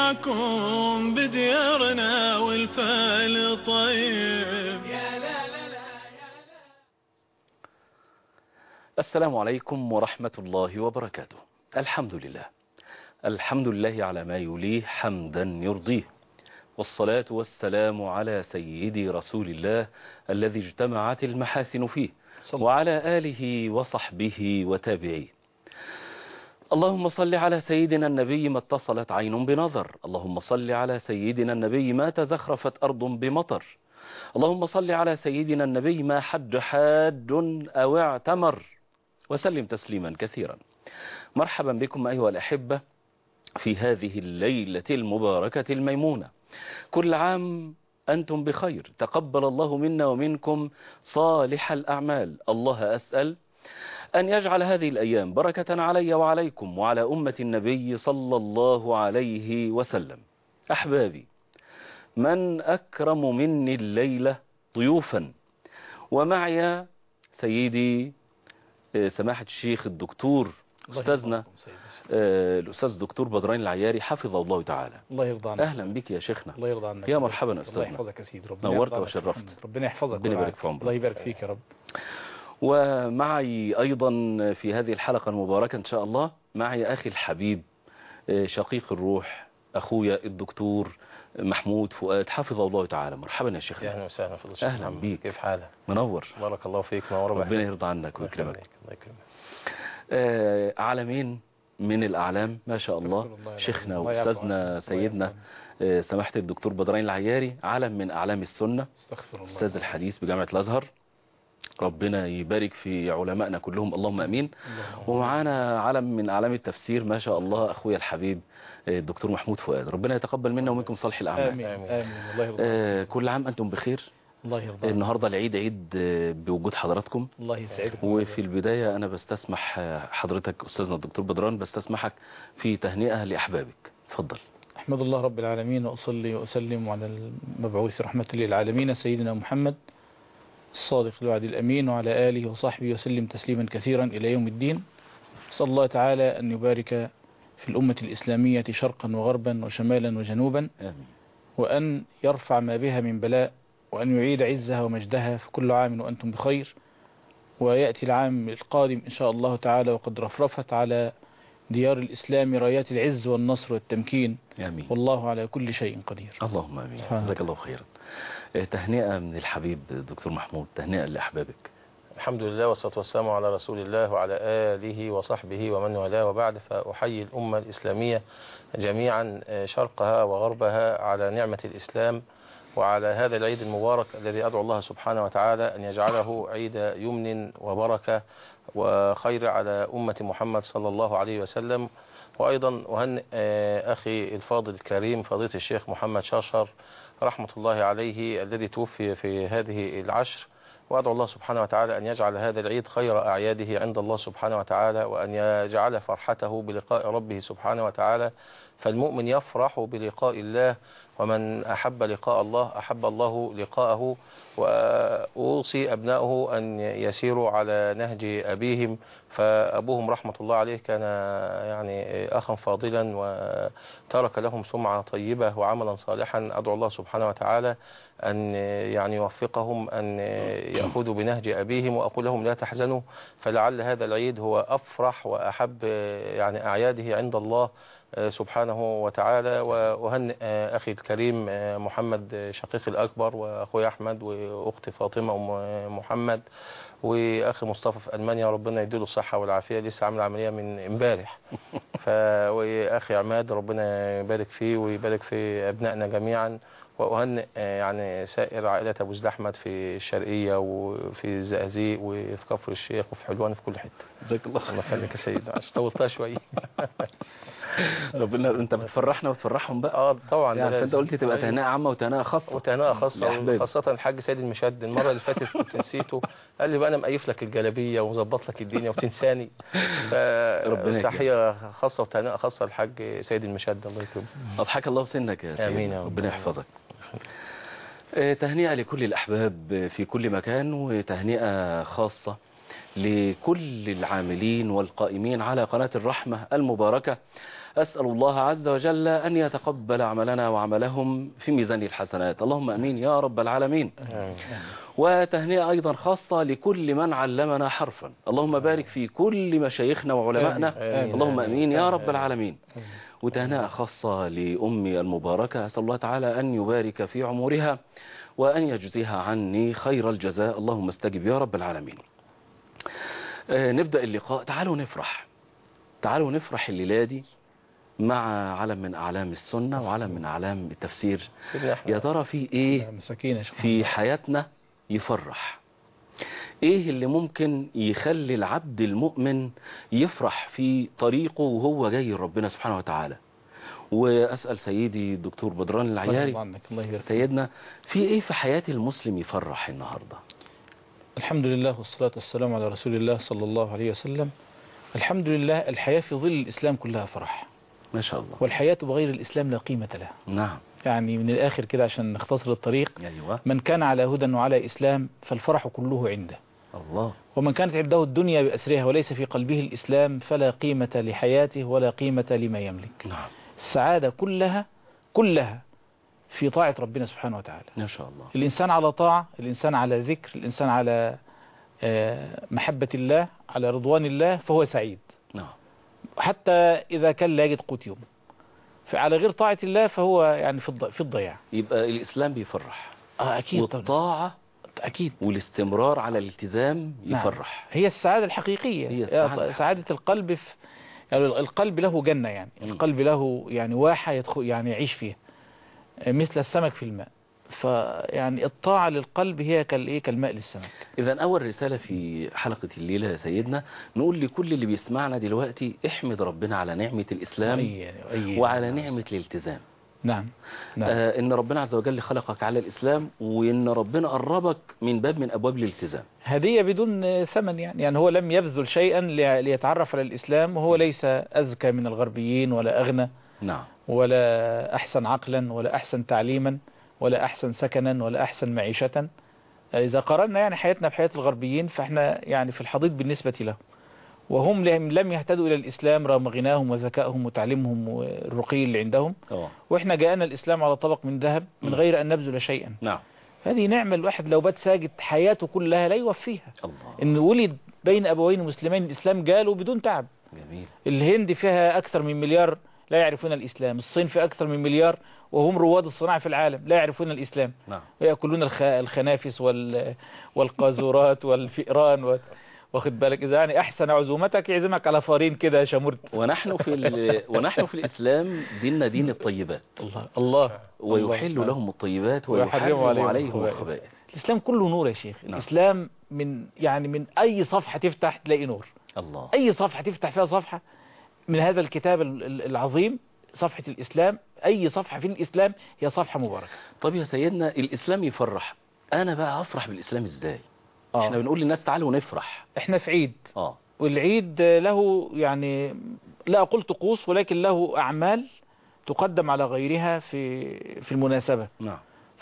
معكم بديارنا والفال طيب السلام عليكم ورحمة الله وبركاته الحمد لله الحمد لله على ما يليه حمدا يرضيه والصلاة والسلام على سيدي رسول الله الذي اجتمعت المحاسن فيه وعلى آله وصحبه وتابعيه اللهم صل على سيدنا النبي ما اتصلت عين بنظر اللهم صل على سيدنا النبي ما تزخرفت أرض بمطر اللهم صل على سيدنا النبي ما حج حاج أو اعتمر وسلم تسليما كثيرا مرحبا بكم أيها الأحبة في هذه الليلة المباركة الميمونة كل عام أنتم بخير تقبل الله منا ومنكم صالح الأعمال الله أسأل أن يجعل هذه الأيام بركة علي وعليكم وعلى أمة النبي صلى الله عليه وسلم أحبابي من أكرم مني الليلة ضيوفا ومعي سيدي سماحة الشيخ الدكتور أستاذنا الأستاذ الدكتور بدران العياري حفظه الله تعالى الله يرضى عنك أهلا بك يا شيخنا الله يرضى عنك يا مرحبا الله أستاذنا يحفظك يا سيدي ربنا نورت يرضى عنك. وشرفت. ربنا يحفظك ربنا يبارك ويرعاك. في عمرك. الله يبارك فيك يا رب ومعي أيضا في هذه الحلقة المباركة إن شاء الله معي أخي الحبيب شقيق الروح أخويا الدكتور محمود فؤاد حفظه الله تعالى مرحبا يا شيخنا اهلا وسهلا فضل الشيخ أهلا محمد. بيك. كيف حالك منور بارك الله فيك نور ربنا بحالك. يرضى عنك الله ويكرمك يخليك. الله يكرمك آه، عالمين من الأعلام ما شاء الله استغفر الله شيخنا العظيم. الله يعفو وأستاذنا عنك. سيدنا الله يعفو آه، سماحة الدكتور بدرين العياري علم من أعلام السنة استغفر الله أستاذ الحديث بجامعة الأزهر ربنا يبارك في علمائنا كلهم اللهم أمين اللهم ومعانا علم من أعلام التفسير ما شاء الله أخويا الحبيب آه، الدكتور محمود فؤاد ربنا يتقبل منا ومنكم صالح الأعمال آمين آمين. آمين الله يرضى عنك. آه، كل عام أنتم بخير الله يرضى عنك. النهاردة العيد عيد آه، بوجود حضراتكم الله يسعدكم وفي البداية أنا بستسمح آه، حضرتك أستاذنا الدكتور بدران بستسمحك في تهنئة لأحبابك تفضل أحمد الله رب العالمين وأصلي وأسلم على المبعوث رحمة للعالمين سيدنا محمد الصادق الوعد الأمين وعلى آله وصحبه وسلم تسليما كثيرا إلى يوم الدين أسأل الله تعالى أن يبارك في الأمة الإسلامية شرقا وغربا وشمالا وجنوبا آمين وأن يرفع ما بها من بلاء وأن يعيد عزها ومجدها في كل عام وأنتم بخير ويأتي العام القادم إن شاء الله تعالى وقد رفرفت على ديار الإسلام رايات العز والنصر والتمكين آمين والله على كل شيء قدير اللهم امين سبحان جزاك الله خيرا آه، تهنئه من الحبيب دكتور محمود تهنئه لاحبابك الحمد لله والصلاة والسلام على رسول الله وعلى آله وصحبه ومن والاه وبعد فأحيي الأمة الإسلامية جميعا آه، شرقها وغربها على نعمة الإسلام وعلى هذا العيد المبارك الذي أدعو الله سبحانه وتعالى أن يجعله عيد يمن وبركة وخير على أمة محمد صلى الله عليه وسلم وأيضا أهنئ آه، أخي الفاضل الكريم فضيلة الشيخ محمد شاشر رحمة الله عليه الذي توفي في هذه العشر وأدعو الله سبحانه وتعالى أن يجعل هذا العيد خير أعياده عند الله سبحانه وتعالى وأن يجعل فرحته بلقاء ربه سبحانه وتعالى فالمؤمن يفرح بلقاء الله ومن أحب لقاء الله أحب الله لقاءه وأوصي أبنائه أن يسيروا على نهج أبيهم فأبوهم رحمة الله عليه كان يعني أخا فاضلا وترك لهم سمعة طيبة وعملا صالحا أدعو الله سبحانه وتعالى أن يعني يوفقهم أن يأخذوا بنهج أبيهم وأقول لهم لا تحزنوا فلعل هذا العيد هو أفرح وأحب يعني أعياده عند الله سبحانه وتعالى وأهنئ أخي الكريم محمد شقيق الأكبر وأخوي أحمد وأختي فاطمة أم محمد واخي مصطفى في المانيا ربنا يديله الصحه والعافيه لسه عامل عمليه من امبارح ف واخي عماد ربنا يبارك فيه ويبارك في ابنائنا جميعا واهنئ يعني سائر عائله ابو زيد احمد في الشرقيه وفي الزقازيق وفي كفر الشيخ وفي حلوان في كل حته جزاك الله الله يخليك يا سيدي عشان طولتها شويه ربنا انت بتفرحنا وتفرحهم بقى اه طبعا ده يعني فانت لازم. قلت تبقى أيوة. تهنئه عامه وتهنئه خاصه وتهنئه خاصه لأحبابي. خاصه الحاج سيد المشد المره اللي فاتت كنت نسيته قال لي بقى انا مقيف لك الجلابيه ومظبط لك الدنيا وتنساني ربنا يكرمك. تحيه خاصه وتهنئه خاصه للحاج سيد المشد الله يكرمه اضحك الله سنك يا سيدي آمين يا رب. ربنا يحفظك آه، تهنئة لكل الأحباب في كل مكان وتهنئة خاصة لكل العاملين والقائمين على قناة الرحمة المباركة أسأل الله عز وجل أن يتقبل عملنا وعملهم في ميزان الحسنات اللهم أمين يا رب العالمين وتهنئة أيضا خاصة لكل من علمنا حرفا اللهم بارك في كل مشايخنا وعلمائنا آمين. اللهم آمين. أمين يا رب آمين. العالمين وتهنئة خاصة لأمي المباركة أسأل الله تعالى أن يبارك في عمرها وأن يجزيها عني خير الجزاء اللهم استجب يا رب العالمين آه، نبدأ اللقاء تعالوا نفرح تعالوا نفرح الليلة دي مع علم من أعلام السنة وعلم من أعلام التفسير سيدنا أحمد يا ترى في إيه مساكين يا شيخ في حياتنا يفرح ايه اللي ممكن يخلي العبد المؤمن يفرح في طريقه وهو جاي لربنا سبحانه وتعالى واسال سيدي الدكتور بدران الله العياري يرضى عنك الله يبارك فيك. سيدنا في ايه في حياة المسلم يفرح النهاردة الحمد لله والصلاة والسلام على رسول الله صلى الله عليه وسلم الحمد لله الحياة في ظل الإسلام كلها فرح ما شاء الله والحياة بغير الإسلام لا قيمة لها نعم يعني من الآخر كده عشان نختصر الطريق ايوه من كان على هدى وعلى إسلام فالفرح كله عنده الله ومن كانت عنده الدنيا بأسرها وليس في قلبه الإسلام فلا قيمة لحياته ولا قيمة لما يملك نعم السعادة كلها كلها في طاعة ربنا سبحانه وتعالى ما شاء الله الإنسان على طاعة الإنسان على ذكر الإنسان على آه، محبة الله على رضوان الله فهو سعيد نعم حتى إذا كان لا يجد قوت يوم فعلى غير طاعة الله فهو يعني في الض- في الضياع يبقى الاسلام بيفرح آه أكيد طبعاً. والطاعة أكيد والاستمرار على الالتزام نعم. يفرح هي السعادة الحقيقية هي السعادة يا- سعادة القلب في يعني القلب له جنة يعني مم. القلب له يعني واحة يدخل يعني يعيش فيها مثل السمك في الماء فيعني الطاعة للقلب هي كالإيه كالماء للسمك إذا أول رسالة في حلقة الليلة يا سيدنا نقول لكل اللي بيسمعنا دلوقتي احمد ربنا على نعمة الإسلام أي أي وعلى نعمة الالتزام نعم نعم آه إن ربنا عز وجل خلقك على الإسلام وإن ربنا قربك من باب من أبواب الالتزام هدية بدون ثمن يعني يعني هو لم يبذل شيئا لي- ليتعرف على الإسلام وهو ليس أذكى من الغربيين ولا أغنى نعم ولا أحسن عقلا ولا أحسن تعليما ولا أحسن سكنا ولا أحسن معيشة إذا قارنا يعني حياتنا بحياة الغربيين فإحنا يعني في الحضيض بالنسبة له وهم لم لم يهتدوا إلى الإسلام رغم غناهم وذكائهم وتعليمهم والرقي اللي عندهم أوه. وإحنا جاءنا الإسلام على طبق من ذهب من م. غير أن نبذل شيئا نعم هذه نعمة الواحد لو بات ساجد حياته كلها لا يوفيها الله إن ولد بين أبوين مسلمين الإسلام جاله بدون تعب جميل الهند فيها أكثر من مليار لا يعرفون الإسلام الصين فيها أكثر من مليار وهم رواد الصناعة في العالم لا يعرفون الإسلام نعم ويأكلون الخ... الخنافس وال... والقاذورات والفئران و... واخد بالك إذا يعني أحسن عزومتك يعزمك على فارين كده شمرت ونحن في ال... ونحن في الإسلام ديننا دين الطيبات الله الله ويحل الله. لهم الطيبات ويحرم ويحرم عليهم عليهم الخبائث. الخبائث الإسلام كله نور يا شيخ نعم. الإسلام من يعني من أي صفحة تفتح تلاقي نور الله أي صفحة تفتح فيها صفحة من هذا الكتاب ال- ال- العظيم صفحة الإسلام أي صفحة في الإسلام هي صفحة مباركة طب يا سيدنا الإسلام يفرح أنا بقى أفرح بالإسلام إزاي احنا آه. بنقول للناس تعالوا نفرح احنا في عيد اه والعيد له يعني لا أقول طقوس ولكن له أعمال تقدم على غيرها في في المناسبة نعم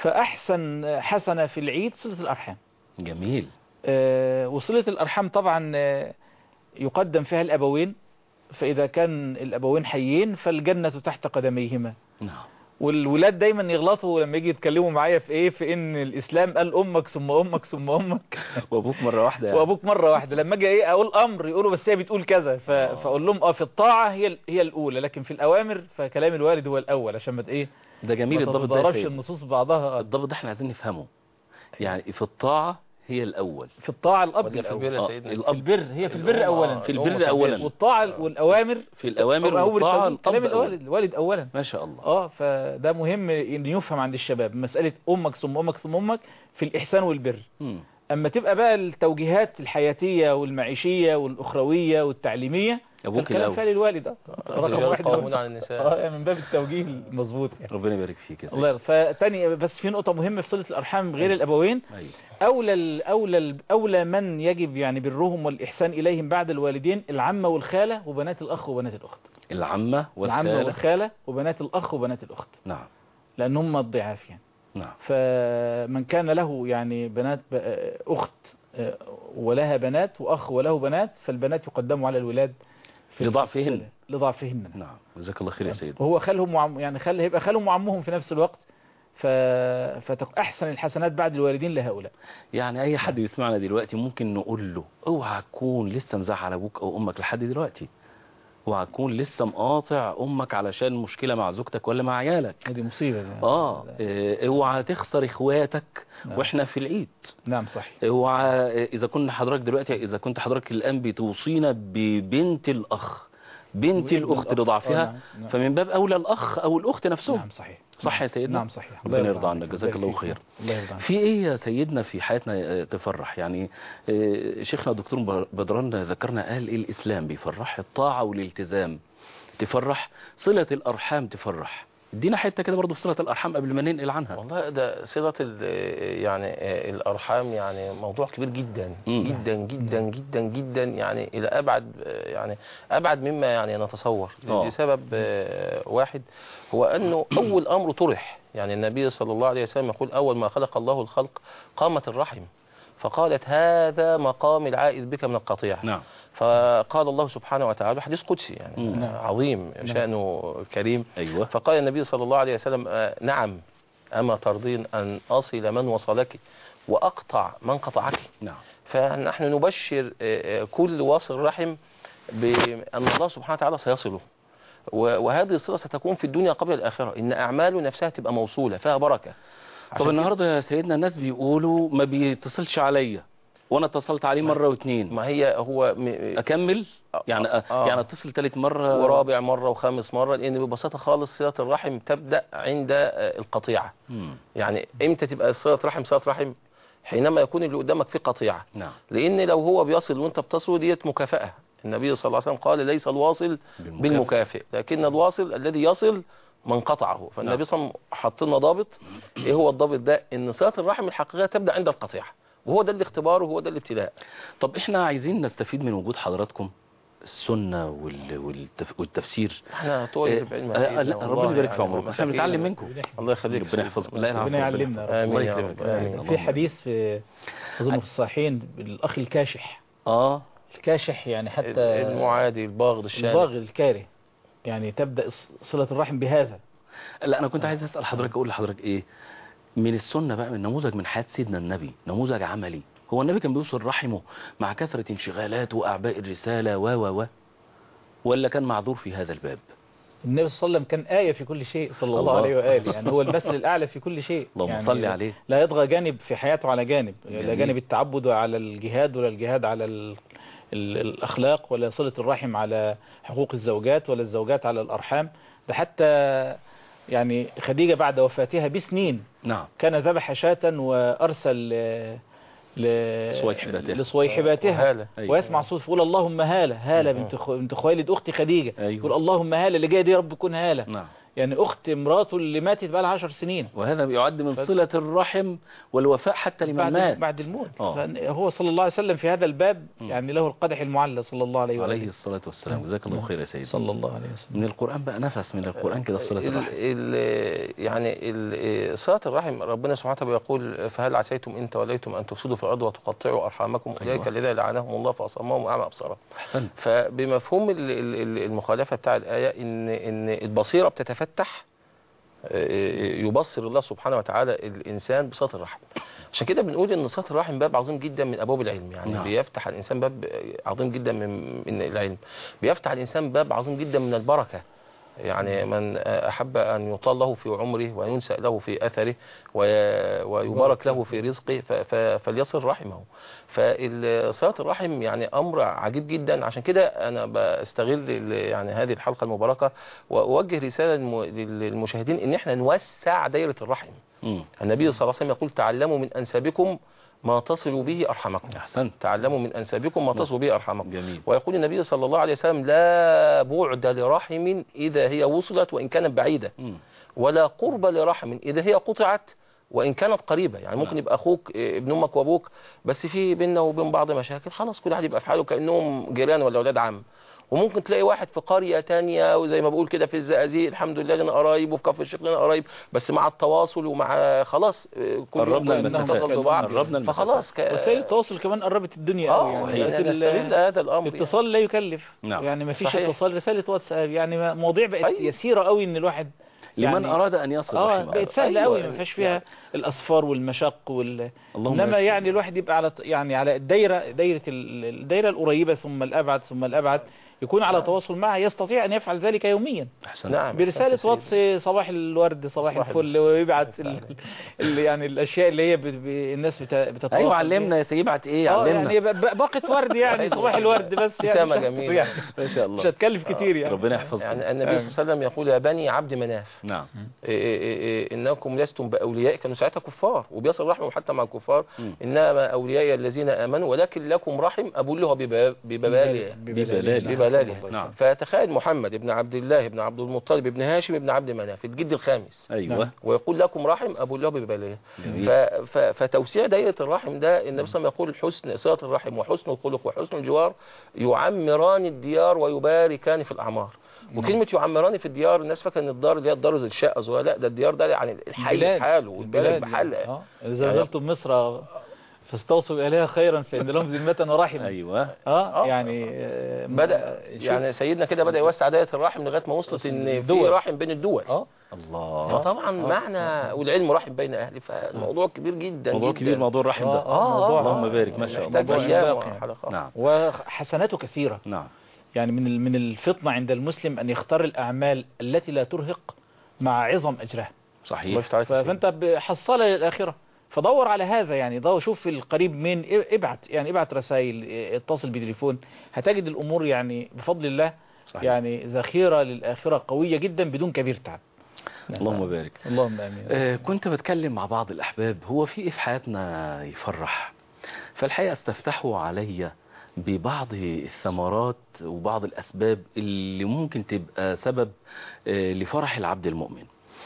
فأحسن حسنة في العيد صلة الأرحام جميل آه، وصلة الأرحام طبعا آه، يقدم فيها الأبوين فإذا كان الأبوين حيين فالجنة تحت قدميهما نعم والولاد دايما يغلطوا لما يجي يتكلموا معايا في ايه في ان الاسلام قال امك ثم امك ثم امك وابوك مره واحده يعني. وابوك مره واحده لما اجي ايه اقول امر يقولوا بس هي بتقول كذا ف... آه. فاقول لهم اه في الطاعه هي ال- هي الاولى لكن في الاوامر فكلام الوالد هو الاول عشان ما ت- ايه ده جميل ما الضبط ده يا تتضاربش سيد. النصوص ببعضها الضبط ده احنا عايزين نفهمه يعني في الطاعه هي الاول في الطاعه الاب ولا في الاول البر يا آه، سيدنا في الاب البر هي في البر الأم، اولا آه، في الأم البر في أولاً. والطاعه والاوامر في الاوامر أو- أول والطاعه التوجيه. كلام الاب الوالد أولاً. الوالد اولا ما شاء الله اه فده مهم ان يفهم عند الشباب مساله امك ثم امك ثم امك في الاحسان والبر مم. اما تبقى بقى التوجيهات الحياتيه والمعيشيه والاخرويه والتعليميه ابوك فالكلام الاول فعلا الوالد اه رقم الرجال واحد قوامون هو- على النساء اه من باب التوجيه المظبوط يعني ربنا يبارك فيك يا سيدي الله يرضى فتاني بس في نقطه مهمه في صله الارحام غير أيوة. الابوين أيوة. اولى ال- اولى ال- اولى من يجب يعني برهم والاحسان اليهم بعد الوالدين العمه والخاله وبنات الاخ وبنات الاخت العمه العمه والخاله والخاله وبنات الاخ وبنات الاخت نعم لان هم الضعاف يعني نعم فمن كان له يعني بنات ب- أخت آه، ولها بنات وأخ وله بنات فالبنات يقدموا على الولاد في لضعفهن. الصلة. لضعفهن نعم جزاك الله خير يا سيد وهو خالهم وعم يعني خال هيبقى خالهم وعمهم في نفس الوقت ف... فتك أحسن الحسنات بعد الوالدين لهؤلاء يعني اي حد يسمعنا دلوقتي ممكن نقول له اوعى تكون لسه مزعل ابوك او امك لحد دلوقتي اوعى تكون لسه مقاطع امك علشان مشكله مع زوجتك ولا مع عيالك هذه مصيبة يعني. اه إيه، اوعى تخسر اخواتك نعم. واحنا في العيد نعم صحيح اوعى اذا كنا حضرتك دلوقتي اذا كنت حضرتك الان بتوصينا ببنت الاخ بنت وابن الاخت الأخ. لضعفها آه، نعم، نعم. فين باب اولى الاخ او الاخت نفسهم نعم صحيح صح يا سيدنا نعم صحيح ربنا الله يرضى عنك جزاك يبارك الله فيك. خير الله يرضى عنك في ايه يا سيدنا في حياتنا آه، تفرح يعني آه، شيخنا الدكتور ب- بدران ذكرنا قال ايه الاسلام بيفرح الطاعه والالتزام تفرح صله الارحام تفرح ادينا حته كده برضه في صله الارحام قبل ما ننقل عنها والله ده صلة ال- يعني آه، الأرحام يعني موضوع كبير جدا مم. جدا جدا جدا جدا يعني إلى أبعد آه، يعني أبعد مما يعني نتصور آه. لسبب آه، واحد هو أنه أول أمر طرح يعني النبي صلى الله عليه وسلم يقول أول ما خلق الله الخلق قامت الرحم فقالت هذا مقام العائد بك من القطيع نعم فقال الله سبحانه وتعالى حديث قدسي يعني مم. آه، عظيم شأنه كريم ايوه فقال النبي صلى الله عليه وسلم آه، نعم أما ترضين أن أصل من وصلك وأقطع من قطعك نعم فنحن نبشر آه، آه، كل واصل رحم بأن الله سبحانه وتعالى سيصله و- وهذه الصلة ستكون في الدنيا قبل الآخرة إن أعماله نفسها تبقى موصولة فيها بركة طب عشان النهارده يا سيدنا الناس بيقولوا ما بيتصلش عليا وانا اتصلت عليه مره كده- واثنين ما هي هو م- اكمل يعني آه. آه. يعني اتصل ثالث مره ورابع مرة وخامس مرة لأن ببساطة خالص صلة الرحم تبدأ عند آه، القطيعة مم. يعني إمتى تبقى صلة رحم صلة رحم حينما يكون اللي قدامك في قطيعة نعم لان لو هو بيصل وانت بتصل ديت مكافأة النبي صلى الله عليه وسلم قال ليس الواصل بالمكافأة. بالمكافئ لكن الواصل الذي يصل من قطعه فالنبي نعم. صلى الله عليه وسلم حط لنا ضابط ايه هو الضابط ده ان صله الرحم الحقيقيه تبدا عند القطيعه وهو ده الاختبار وهو ده الابتلاء طب احنا عايزين نستفيد من وجود حضراتكم السنه وال... والتف... والتفسير احنا طول بعلم آه، لا ربنا يبارك في عمركم احنا بنتعلم منكم الله يخليك ربنا يحفظكم لا ربنا يعلمنا يا رب. آمين الله يا يكرمك رب، آمين. في حديث في أظن في الصحيحين الأخ الكاشح اه الكاشح يعني حتى المعادي الباغض الشامل الباغي الكاره يعني تبدأ صلة الرحم بهذا لا انا كنت عايز اسال حضرتك اقول لحضرتك ايه من السنه بقى من نموذج من حياه سيدنا النبي نموذج عملي هو النبي كان بيوصل رحمه مع كثره انشغالات واعباء الرساله و و و ولا كان معذور في هذا الباب النبي صلى الله عليه وسلم كان آية في كل شيء صلى الله, الله. عليه وآله يعني هو المثل الأعلى في كل شيء اللهم يعني صل عليه لا يطغى جانب في حياته على جانب لا جميل. جانب التعبد على الجهاد ولا الجهاد على ال... ال... الأخلاق ولا صلة الرحم على حقوق الزوجات ولا الزوجات على الأرحام ده حتى يعني خديجة بعد وفاتها بسنين نعم كان ذبح شاة وأرسل ل... ل... صويحباتها. لصويحباتها وهالة. أيوة. ويسمع صوت يقول اللهم هالة هالة بنت خو... بنت خويلد أختي خديجة أيوة. يقول اللهم هالة اللي جاية دي يا رب تكون هالة نعم يعني أخت مراته اللي ماتت بقى لها 10 سنين وهذا يعد من ف- صله الرحم والوفاء حتى لمن بعد مات بعد الموت آه. هو صلى الله عليه وسلم في هذا الباب م. يعني له القدح المعلى صلى الله عليه عليه وآله الصلاه والسلام جزاك الله خير يا سيدي صلى الله عليه وسلم من القران بقى نفس من القران كده في صله ال الرحم ال يعني ال- صلة الرحم ربنا سبحانه وتعالى يقول فهل عسيتم إن توليتم أن تفسدوا في الأرض وتقطعوا أرحامكم أيوة. أولئك الذين لعنهم الله فأصمهم وأعمى أبصارهم احسنت فبمفهوم ال- ال- ال- المخالفة بتاع الآية إن إن البصيرة بتتفتح آه، يبصر الله سبحانه وتعالى الإنسان بصلة الرحم عشان كده بنقول إن صلة الرحم باب عظيم جدا من أبواب العلم يعني نعم. بيفتح الإنسان باب عظيم جدا من من العلم بيفتح الإنسان باب عظيم جدا من البركة يعني من أحب أن يطال له في عمره وينسأ له في أثره وي- ويبارك له في رزقه ف- ف- فليصل رحمه فصلاة الرحم يعني أمر عجيب جدا عشان كده أنا بستغل ال- يعني هذه الحلقة المباركة وأوجه رسالة للم- للمشاهدين إن احنا نوسع دائرة الرحم مم. النبي صلى الله عليه وسلم يقول تعلموا من أنسابكم ما تصلوا به أرحمكم احسنت تعلموا من أنسابكم ما تصلوا به أرحمكم جميل ويقول النبي صلى الله عليه وسلم لا بعد لرحم إذا هي وصلت وإن كانت بعيدة مم. ولا قرب لرحم إذا هي قطعت وإن كانت قريبة يعني ممكن نعم. يبقى أخوك إيه، ابن أمك وأبوك بس في بيننا وبين بعض مشاكل خلاص كل واحد يبقى في حاله كأنهم جيران ولا أولاد عم وممكن تلاقي واحد في قرية تانية وزي ما بقول كده في الزقازيق الحمد لله لنا قرايب وفي كفر الشيخ لنا قرايب بس مع التواصل ومع خلاص آه، كل يوم قربنا بنتصل المسافات. ببعض قربنا المسافات. فخلاص ك... وسائل التواصل كمان قربت الدنيا قوي اه يعني صحيح. بقت ال- نستغل هذا الامر يعني. الاتصال لا يكلف نعم. يعني ما فيش صحيح. اتصال رسالة واتساب يعني ما- مواضيع بقت أيوة. يسيرة قوي ان الواحد لمن يعني أراد أن يصل اه رحمه بقت سهلة أيوة. قوي ما فيش فيها الاصفار والمشق وال اللهم انما يكفي. يعني الواحد يبقى على يعني على الدايره دايره ال- الدايره القريبه ثم الابعد ثم الابعد يكون على تواصل معها يستطيع ان يفعل ذلك يوميا أحسن نعم برساله أحسنت سيدي. واتس صباح الورد صباح صباح الفل ويبعت ال... ال... يعني الاشياء اللي هي ب... ب... الناس بت... بتتواصل أيوة بيها. علمنا يا سيدي ابعت إيه اه علمنا يعني ب- ب- باقه ورد يعني صباح الورد بس يعني ابتسامة مش أكتر جميلة. يعني. ما شاء مش الله هتكلف كتير يعني ربنا يحفظكم يعني النبي صلى الله عليه وسلم يقول يا بني عبد مناف نعم إيه إيه إيه انكم لستم باولياء كانوا ساعتها كفار وبيصل رحمهم حتى مع الكفار مم. انما اوليائي الذين امنوا ولكن لكم رحم ابلغ ببا- بببالها ببلالها. ببلالها نعم. فتخيل محمد بن عبد الله بن عبد المطلب بن هاشم بن عبد مناف الجد الخامس أيوة نعم. ويقول لكم رحم ابو الله ببلالها جميل. ف... ف... فتوسيع دائره الرحم ده النبي صلى الله عليه وسلم يقول حسن صله الرحم وحسن الخلق وحسن الجوار يعمران الديار ويباركان في الاعمار وكلمه يعمران في الديار الناس فاكره ان الدار اللي هي الدار زي الشقه صغيره لا ده الديار ده يعني الحي البلاد. بحاله والبلد البلاد بحالها اه اذا يعني- نزلتم مصر فاستوصوا بآلهة خيرا فإن لهم ذمة ورحمة أيوة اه آه. يعني آه، بدا شوف. يعني سيدنا كده بدا يوسع دائره الرحم لغايه ما وصلت ان في الدول. رحم بين الدول اه الله فطبعا معنى والعلم رحم بين اهله فالموضوع كبير جدا موضوع جدا. كبير موضوع الرحم ده آه، موضوع- اللهم بارك ما شاء الله محتاج موضوع ايام باقي يعني. وحلقات نعم وحسناته كثيرة نعم يعني من ال- من الفطنة عند المسلم أن يختار الأعمال التي لا ترهق مع عظم أجرها الله صحيح يفتح عليك ف- يا سيدي. فأنت بحصلة للآخرة فدور على هذا يعني دور شوف القريب من ابعت يعني ابعت رسائل اتصل بتليفون هتجد الأمور يعني بفضل الله صحيح. يعني ذخيرة للآخرة قوية جدا بدون كبير تعب اللهم بارك اللهم آمين آه، كنت بتكلم مع بعض الأحباب هو في إيه في حياتنا يفرح فالحقيقة استفتحوا عليا ببعض الثمرات وبعض الأسباب اللي ممكن تبقى سبب آه، لفرح العبد المؤمن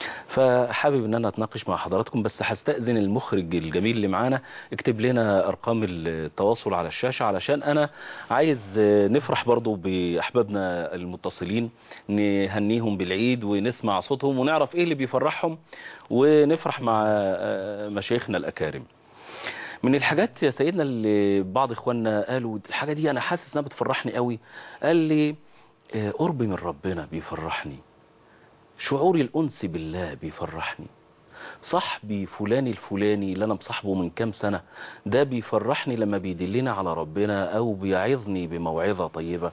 فحابب ان انا اتناقش مع حضراتكم بس هستأذن المخرج الجميل اللي معانا اكتب لنا ارقام التواصل على الشاشة علشان انا عايز آه، نفرح برضو باحبابنا المتصلين نهنيهم بالعيد ونسمع صوتهم ونعرف ايه اللي بيفرحهم ونفرح مع آه، مشايخنا الاكارم من الحاجات يا سيدنا اللي بعض اخواننا قالوا الحاجة دي انا حاسس انها بتفرحني قوي قال لي آه، قرب من ربنا بيفرحني شعوري الأنس بالله بيفرحني صاحبي فلان الفلاني اللي أنا مصاحبه من كام سنة ده بيفرحني لما بيدلنا على ربنا أو بيعظني بموعظة طيبة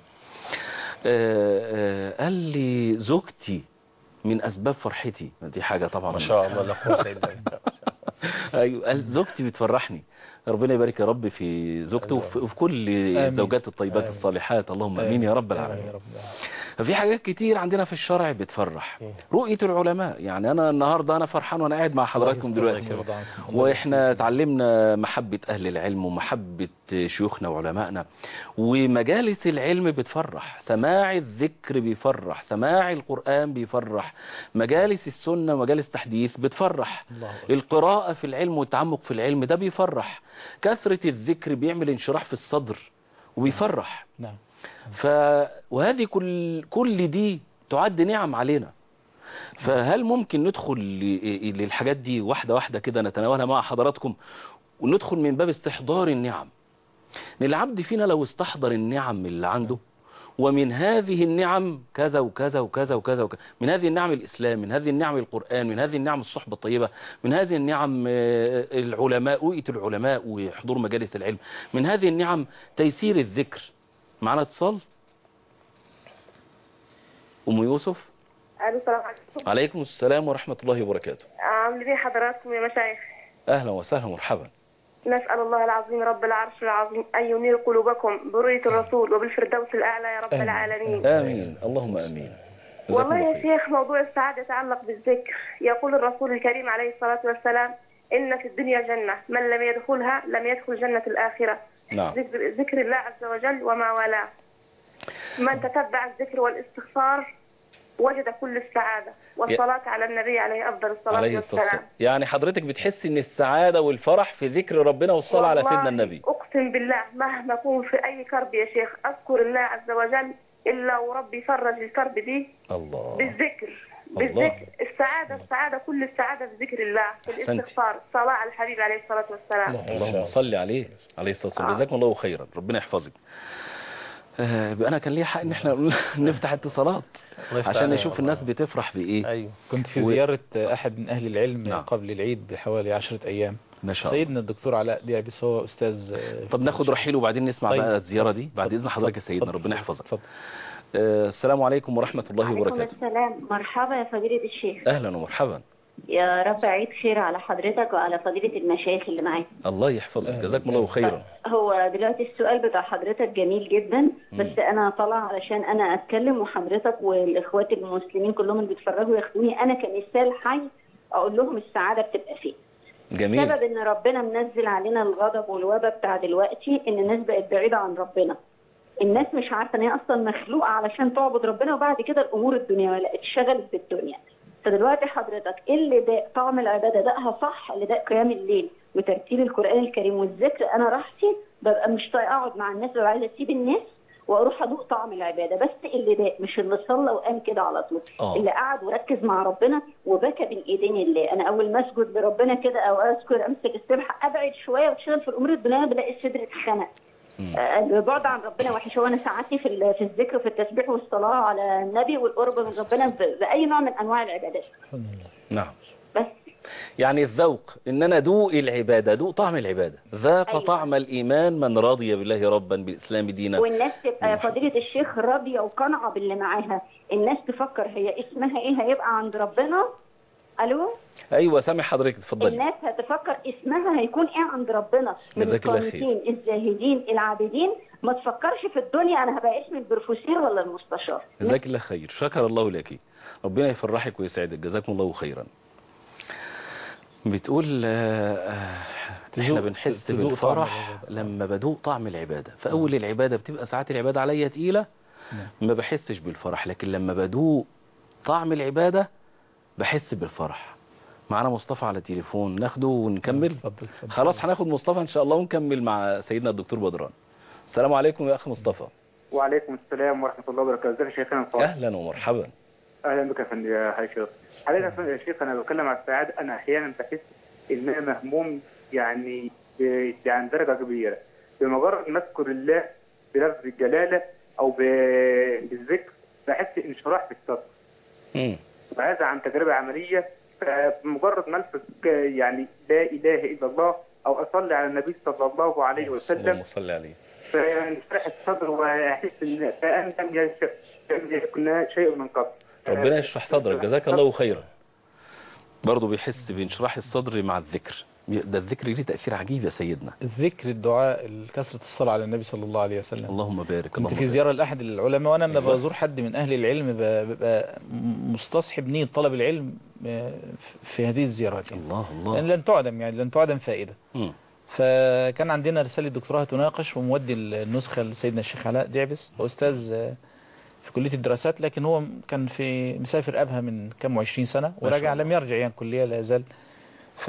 آه، آه، قال لي زوجتي من أسباب فرحتي دي حاجة طبعا ما شاء الله لا قوه الا بالله ايوه قال زوجتي بتفرحني ربنا يبارك يا رب في زوجته وفي وفي كل آمين. الزوجات الطيبات آمين. الصالحات اللهم امين يا رب العالمين يا رب العالمين. ففي حاجات كتير عندنا في الشرع بتفرح رؤية العلماء يعني أنا النهاردة أنا فرحان وأنا قاعد مع حضراتكم دلوقتي الله يرضى عنكم. الله وإحنا اتعلمنا محبة أهل العلم ومحبة شيوخنا وعلمائنا ومجالس العلم بتفرح سماع الذكر بيفرح سماع القرآن بيفرح مجالس السنة ومجالس تحديث بتفرح الله أكبر. القراءة في العلم والتعمق في العلم ده بيفرح كثرة الذكر بيعمل انشراح في الصدر وبيفرح نعم ف وهذه كل كل دي تعد نعم علينا فهل ممكن ندخل ل- للحاجات دي واحدة واحدة كده نتناولها مع حضراتكم وندخل من باب استحضار النعم إن العبد فينا لو استحضر النعم اللي عنده ومن هذه النعم كذا وكذا وكذا وكذا وكذا من هذه النعم الإسلام من هذه النعم القرآن من هذه النعم الصحبة الطيبة من هذه النعم آه، العلماء رؤية العلماء وحضور مجالس العلم من هذه النعم تيسير الذكر معنا اتصال أم يوسف الو السلام عليكم عليكم السلام ورحمة الله وبركاته عامل ايه حضراتكم يا مشايخ أهلا وسهلا مرحبا نسأل الله العظيم رب العرش العظيم أن ينير قلوبكم برؤية الرسول وبالفردوس الأعلى يا رب آمين. العالمين آمين اللهم آمين جزاكم والله الله يا خير. شيخ موضوع السعادة يتعلق بالذكر يقول الرسول الكريم عليه الصلاة والسلام إن في الدنيا جنة من لم يدخلها لم يدخل جنة الآخرة نعم ذكر, ذكر الله عز وجل وما والاه من تتبع الذكر والاستغفار وجد كل السعادة والصلاة على النبي عليه أفضل الصلاة عليه الصلاة والسلام والسلام يعني حضرتك بتحس ان السعادة والفرح في ذكر ربنا والصلاة على والله سيدنا النبي أقسم بالله مهما أكون في أي كرب يا شيخ أذكر الله عز وجل إلا وربي يفرج الكرب دي الله بالذكر الله. بالذكر السعادة السعادة كل السعادة في ذكر الله في أحسنتي. الاستغفار الصلاة على الحبيب عليه الصلاة والسلام اللهم صل عليه عليه الصلاه والسلام آه. جزاكم الله خيرا ربنا يحفظك آه، يبقى انا كان ليا حق ان احنا نفتح اتصالات الله يفتح عشان علينا نشوف والله. الناس بتفرح بايه ايوه كنت في و- زيارة أحد من أهل العلم نعم. قبل العيد بحوالي عشرة أيام ما شاء الله سيدنا الدكتور علاء ديعبس هو أستاذ آه، طب ناخد رحيل وبعدين نسمع طيب. بقى الزياره دي بعد اتفضل. اذن حضرتك يا سيدنا اتفضل. ربنا يحفظك اتفضل آه، السلام عليكم ورحمه الله عليكم وبركاته السلام مرحبا يا فضيلة الشيخ اهلا ومرحبا يا رب عيد خير على حضرتك وعلى فضيلة المشايخ اللي معاك الله يحفظك أهلا. جزاكم الله خيرا هو دلوقتي السؤال بتاع حضرتك جميل جدا بس انا طالعه علشان انا اتكلم وحضرتك والاخوات المسلمين كلهم اللي بيتفرجوا ياخدوني انا كمثال حي اقول لهم السعاده بتبقى فين جميل سبب ان ربنا منزل علينا الغضب والوباء بتاع دلوقتي ان الناس بقت بعيده عن ربنا الناس مش عارفه ان هي اصلا مخلوقه علشان تعبد ربنا وبعد كده الامور الدنيويه لا اتشغلت بالدنيا فدلوقتي حضرتك إيه اللي ده طعم العباده دقها صح اللي ده قيام الليل وترتيل القران الكريم والذكر انا راحتي ببقى مش طايقه اقعد مع الناس ببقى عايزه اسيب الناس واروح ادوق طعم العباده بس اللي ده مش اللي صلى وقام كده على طول آه. اللي قعد وركز مع ربنا وبكى بين ايدين الله انا اول ما اسجد لربنا كده او اذكر امسك السبحه ابعد شويه واشتغل في الامور الدنيويه بلاقي الصدر اتخنق مم. آه، البعد عن ربنا وحش هو انا ساعتي في ال- في الذكر وفي التسبيح والصلاه على النبي والقرب من ربنا ب- باي نوع من انواع العبادات الحمد لله نعم بس يعني الذوق ان انا ادوق العباده ادوق طعم العباده ذاق أيوة. طعم الايمان من رضي بالله ربا بالاسلام دينا والناس تبقى يا فضيله الشيخ راضيه وقانعه باللي معاها الناس تفكر هي اسمها ايه هيبقى عند ربنا الو ايوه سامع حضرتك اتفضلي الناس هتفكر اسمها هيكون ايه عند ربنا من جزاك الله خير. القانتين الزاهدين العابدين ما تفكرش في الدنيا انا هبقى اسم البروفيسور ولا المستشار جزاك الله خير شكر الله لك ربنا يفرحك ويسعدك جزاكم الله خيرا بتقول آه، آه، احنا تذوق- بنحس تذوق طعم بالفرح العبادة. لما بدوق طعم العبادة فأول العبادة بتبقى ساعات العبادة عليا تقيلة نعم. ما بحسش بالفرح لكن لما بدوق طعم العبادة بحس بالفرح معانا مصطفى على تليفون ناخده ونكمل اتفضل اتفضل خلاص هناخد مصطفى ان شاء الله ونكمل مع سيدنا الدكتور بدران السلام عليكم يا اخ مصطفى وعليكم السلام ورحمة الله وبركاته ازيك يا شيخنا الفاضل اهلا ومرحبا اهلا بك يا فندم يا حي شيخ حضرتك يا شيخ انا بتكلم على السعادة انا احيانا بحس ان انا مهموم يعني ب- عن درجة كبيرة بمجرد ما اذكر الله بلفظ الجلالة او ب- بالذكر بحس انشراح في الصدر مم. وهذا عن تجربة عملية فمجرد ما الفظ يعني لا اله الا الله او اصلي على النبي صلى الله عليه وسلم اللهم صل عليه فينشرح الصدر واحس ان كان لم يش- لم يكن شيء من قبل ربنا يشرح صدرك جزاك الله خيرا برضه بيحس بانشراح الصدر مع الذكر ده الذكر ليه تأثير عجيب يا سيدنا الذكر الدعاء كثرة الصلاة على النبي صلى الله عليه وسلم اللهم بارك كنت اللهم في بارك. زيارة لأحد العلماء وأنا لما أيوة. بزور حد من أهل العلم ب- ببقى مستصحب نية طلب العلم آه، في هذه الزيارات يعني. الله لأن الله لن تعدم يعني لن تعدم فائدة مم. فكان عندنا رسالة دكتوراه تناقش ومودي النسخة لسيدنا الشيخ علاء دعبس هو أستاذ آه، في كلية الدراسات لكن هو كان في مسافر أبها من كم وعشرين سنة شاء ورجع الله. لم يرجع يعني الكلية لا يزال ف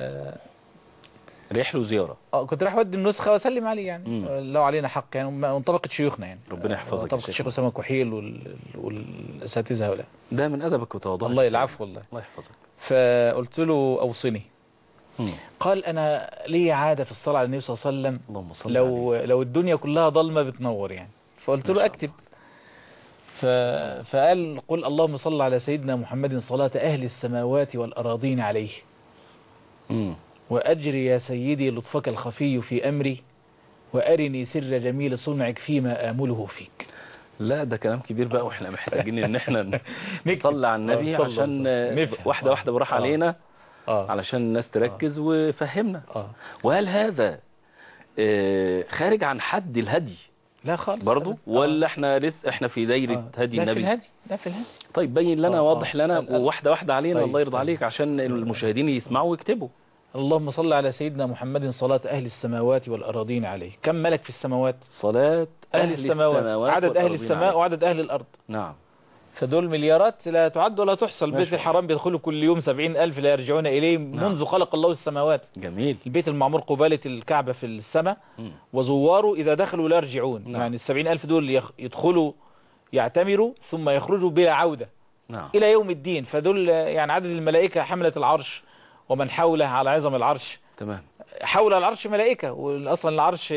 ريح له زيارة اه كنت راح اودي النسخه واسلم عليه يعني مم. لو علينا حق يعني من طبقه شيوخنا يعني ربنا يحفظك يا طبقه شيخ. الشيخ اسامه كحيل وال... والاساتذه هؤلاء ده من أدبك وتواضعك الله يا العفو سيدنا. والله الله يحفظك فقلت له اوصني مم. قال انا لي عاده في الصلاه على النبي صلى الله عليه وسلم اللهم صل لو عليه لو الدنيا كلها ضلمه بتنور يعني فقلت ما له شاء اكتب ف... فقال قل اللهم صل على سيدنا محمد صلاه اهل السماوات والاراضين عليه مم. وأجري يا سيدي لطفك الخفي في أمري وأرني سر جميل صنعك فيما آمله فيك لا ده كلام كبير بقى واحنا محتاجين ان احنا نكتب. نصلي على النبي آه، صلى عشان الله عليه وسلم. واحدة واحدة براح آه. علينا آه. علشان الناس تركز وفهمنا آه. وهل هذا آه، خارج عن حد الهدي لا خالص برضو أبداً. ولا احنا لسه احنا في دايرة آه. هدي لا في النبي الهدي لا في الهدي طيب بين لنا آه، واضح آه. لنا ال- ال- وواحدة واحدة علينا طيب، الله يرضى طيب. عليك عشان المشاهدين يسمعوا ويكتبوا اللهم صل على سيدنا محمد صلاة أهل السماوات والأراضين عليه كم ملك في السماوات صلاة أهل السماوات عدد أهل والأرضين السماء عليه. وعدد أهل الأرض نعم فدول مليارات لا تعد ولا تحصى ما البيت شاء الله. الحرام بيدخلوا كل يوم سبعين ألف لا يرجعون إليه منذ خلق الله السماوات جميل البيت المعمور قبالة الكعبة في السماء مم. وزواره إذا دخلوا لا يرجعون نعم. يعني السبعين ألف دول يخ- يدخلوا يعتمروا ثم يخرجوا بلا عودة نعم إلى يوم الدين فدول يعني عدد الملائكة حملة العرش ومن حوله على عظم العرش تمام حول العرش ملائكة وأصلا العرش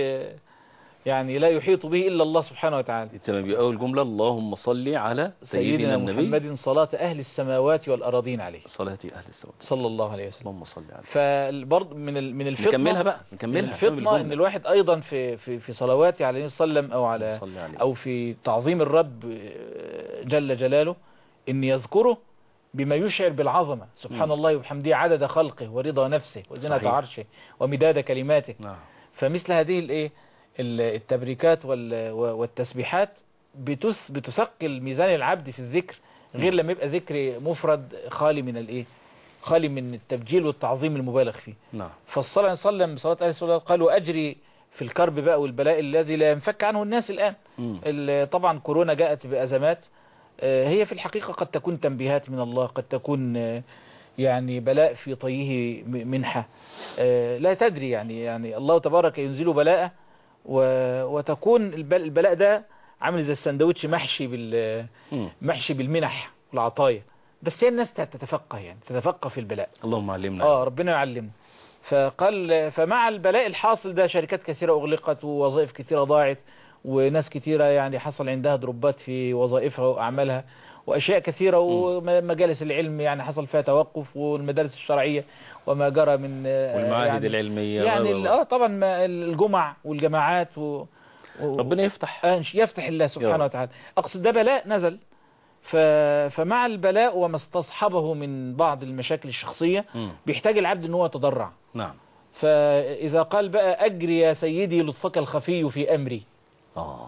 يعني لا يحيط به إلا الله سبحانه وتعالى تمام يبقى أول جملة اللهم صل على سيدنا, سيدنا النبي محمد صلاة أهل السماوات والأراضين عليه صلاة أهل السماء صلى الله عليه وسلم اللهم صل على فالبرض من ال- من الفطنة نكملها بقى من نكملها الفطنة ان الواحد ايضا في في في صلواته عليه الصلاة والسلام او على صلي عليه او في تعظيم الرب جل جلاله ان يذكره بما يشعر بالعظمة سبحان مم. الله وبحمده عدد خلقه ورضا نفسه وزنة صحيح. عرشه ومداد كلماته نعم فمثل هذه الايه ال- التبريكات وال- والتسبيحات بتس بتثقل ميزان العبد في الذكر غير لما يبقى ذكر مفرد خالي من الايه خالي من التبجيل والتعظيم المبالغ فيه نعم فالصلاة وسلم صلاة أهل الصلاة قالوا أجري في الكرب بقى والبلاء الذي لا ينفك عنه الناس الآن مم. ال- طبعا كورونا جاءت بأزمات آه، هي في الحقيقة قد تكون تنبيهات من الله قد تكون آه، يعني بلاء في طيه م- منحة آه، لا تدري يعني يعني الله تبارك ينزل بلاء و- وتكون البل- البلاء ده عامل زي السندوتش محشي بال مم. محشي بالمنح والعطايا بس هي الناس تتفقه يعني تتفقه في البلاء اللهم علمنا اه ربنا يعلمنا فقال فمع البلاء الحاصل ده شركات كثيرة أغلقت ووظائف كثيرة ضاعت وناس كثيرة يعني حصل عندها دروبات في وظائفها وأعمالها وأشياء كثيرة ومجالس العلم يعني حصل فيها توقف والمدارس الشرعية وما جرى من آه، والمعاهد يعني العلمية يعني و- و- ال- اه طبعا ما- الجمع والجماعات و و- ربنا يفتح آه، يفتح الله يا سبحانه رب. وتعالى أقصد ده بلاء نزل ف... فمع البلاء وما استصحبه من بعض المشاكل الشخصية مم. بيحتاج العبد ان هو يتضرع نعم فإذا قال بقى أجري يا سيدي لطفك الخفي في أمري اه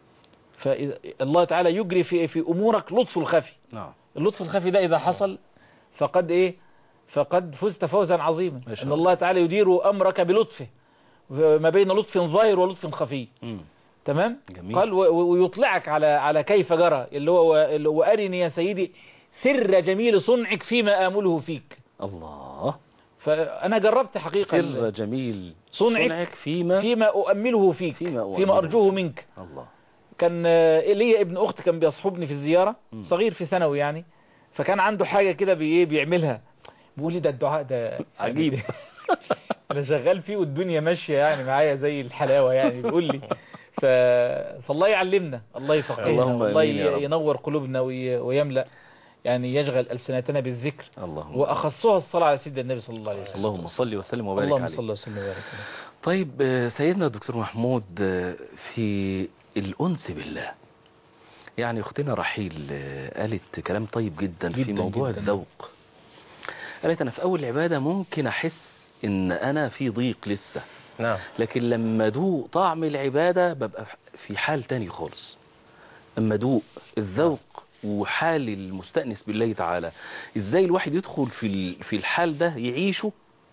فإذا الله تعالى يجري في في أمورك لطف الخفي نعم اللطف الخفي ده إذا حصل فقد إيه فقد فزت فوزا عظيما ما شاء إن الله. الله تعالى يدير أمرك بلطفه ما بين لطف ظاهر ولطف خفي مم. تمام جميل. قال و- و- ويطلعك على على كيف جرى اللي هو اللي هو أرني يا سيدي سر جميل صنعك فيما آمله فيك الله فأنا جربت حقيقة سر ال- جميل صنعك صنعك فيما فيما أؤمله فيك فيما فيما, أؤمله أرجوه منك الله كان آه، ليا ابن أخت كان بيصحبني في الزيارة مم. صغير في ثانوي يعني فكان عنده حاجة كده بي- بيعملها بيقول لي ده الدعاء ده عجيب أنا شغال فيه والدنيا ماشية يعني معايا زي الحلاوة يعني بيقول لي ف... فالله يعلمنا الله يفقهنا اللهم والله آمين يا رب. ينور قلوبنا وي... ويملأ يعني يشغل ألسنتنا بالذكر اللهم وأخصها الصلاة على سيدنا النبي صلى الله عليه وسلم اللهم صل وسلم وبارك اللهم عليه صل وسلم وبارك عليه طيب آه، سيدنا الدكتور محمود آه، في الأنس بالله يعني أختنا رحيل آه، قالت كلام طيب جدا, في جداً موضوع جداً. الذوق قالت أنا في أول العبادة ممكن أحس إن أنا في ضيق لسه نعم لكن لما أدوق طعم العبادة ببقى في حال تاني خالص أما أدوق الذوق وحال المستأنس بالله تعالى إزاي الواحد يدخل في ال- في الحال ده يعيشه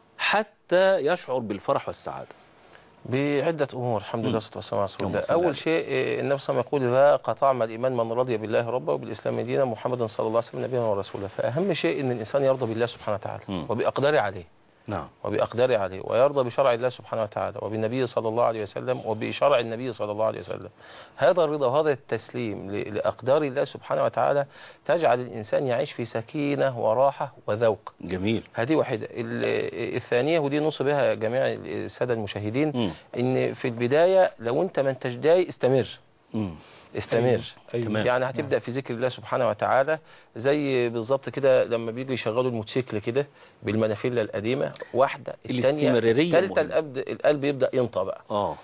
حتى يشعر بالفرح والسعادة بعدة أمور الحمد مم. لله والصلاة والسلام على رسول اللهم الله صل عليه. أول شيء إيه، النبي صلى الله عليه وسلم يقول ذاق طعم الإيمان من رضي بالله ربا وبالإسلام دينا محمد صلى الله عليه وسلم نبينا ورسولا فأهم شيء أن الإنسان يرضى بالله سبحانه وتعالى مم. وبأقداره عليه نعم وبأقداره عليه ويرضى بشرع الله سبحانه وتعالى وبالنبي صلى الله عليه وسلم وبشرع النبي صلى الله عليه وسلم هذا الرضا وهذا التسليم ل- لأقدار الله سبحانه وتعالى تجعل الإنسان يعيش في سكينة وراحة وذوق جميل هذه واحدة ال- الثانية ودي نوصي بها جميع السادة المشاهدين مم. ان في البداية لو انت ما انتش داي استمر مم. استمر أيوة. تمام. يعني هتبدأ في ذكر الله سبحانه وتعالى زي بالظبط كده لما بيجوا يشغلوا الموتوسيكل كده بالمنافيلا القديمة واحدة الثانية الاستمرارية الثالثة مهمة. القلب, القلب يبدأ ينطق بقى اه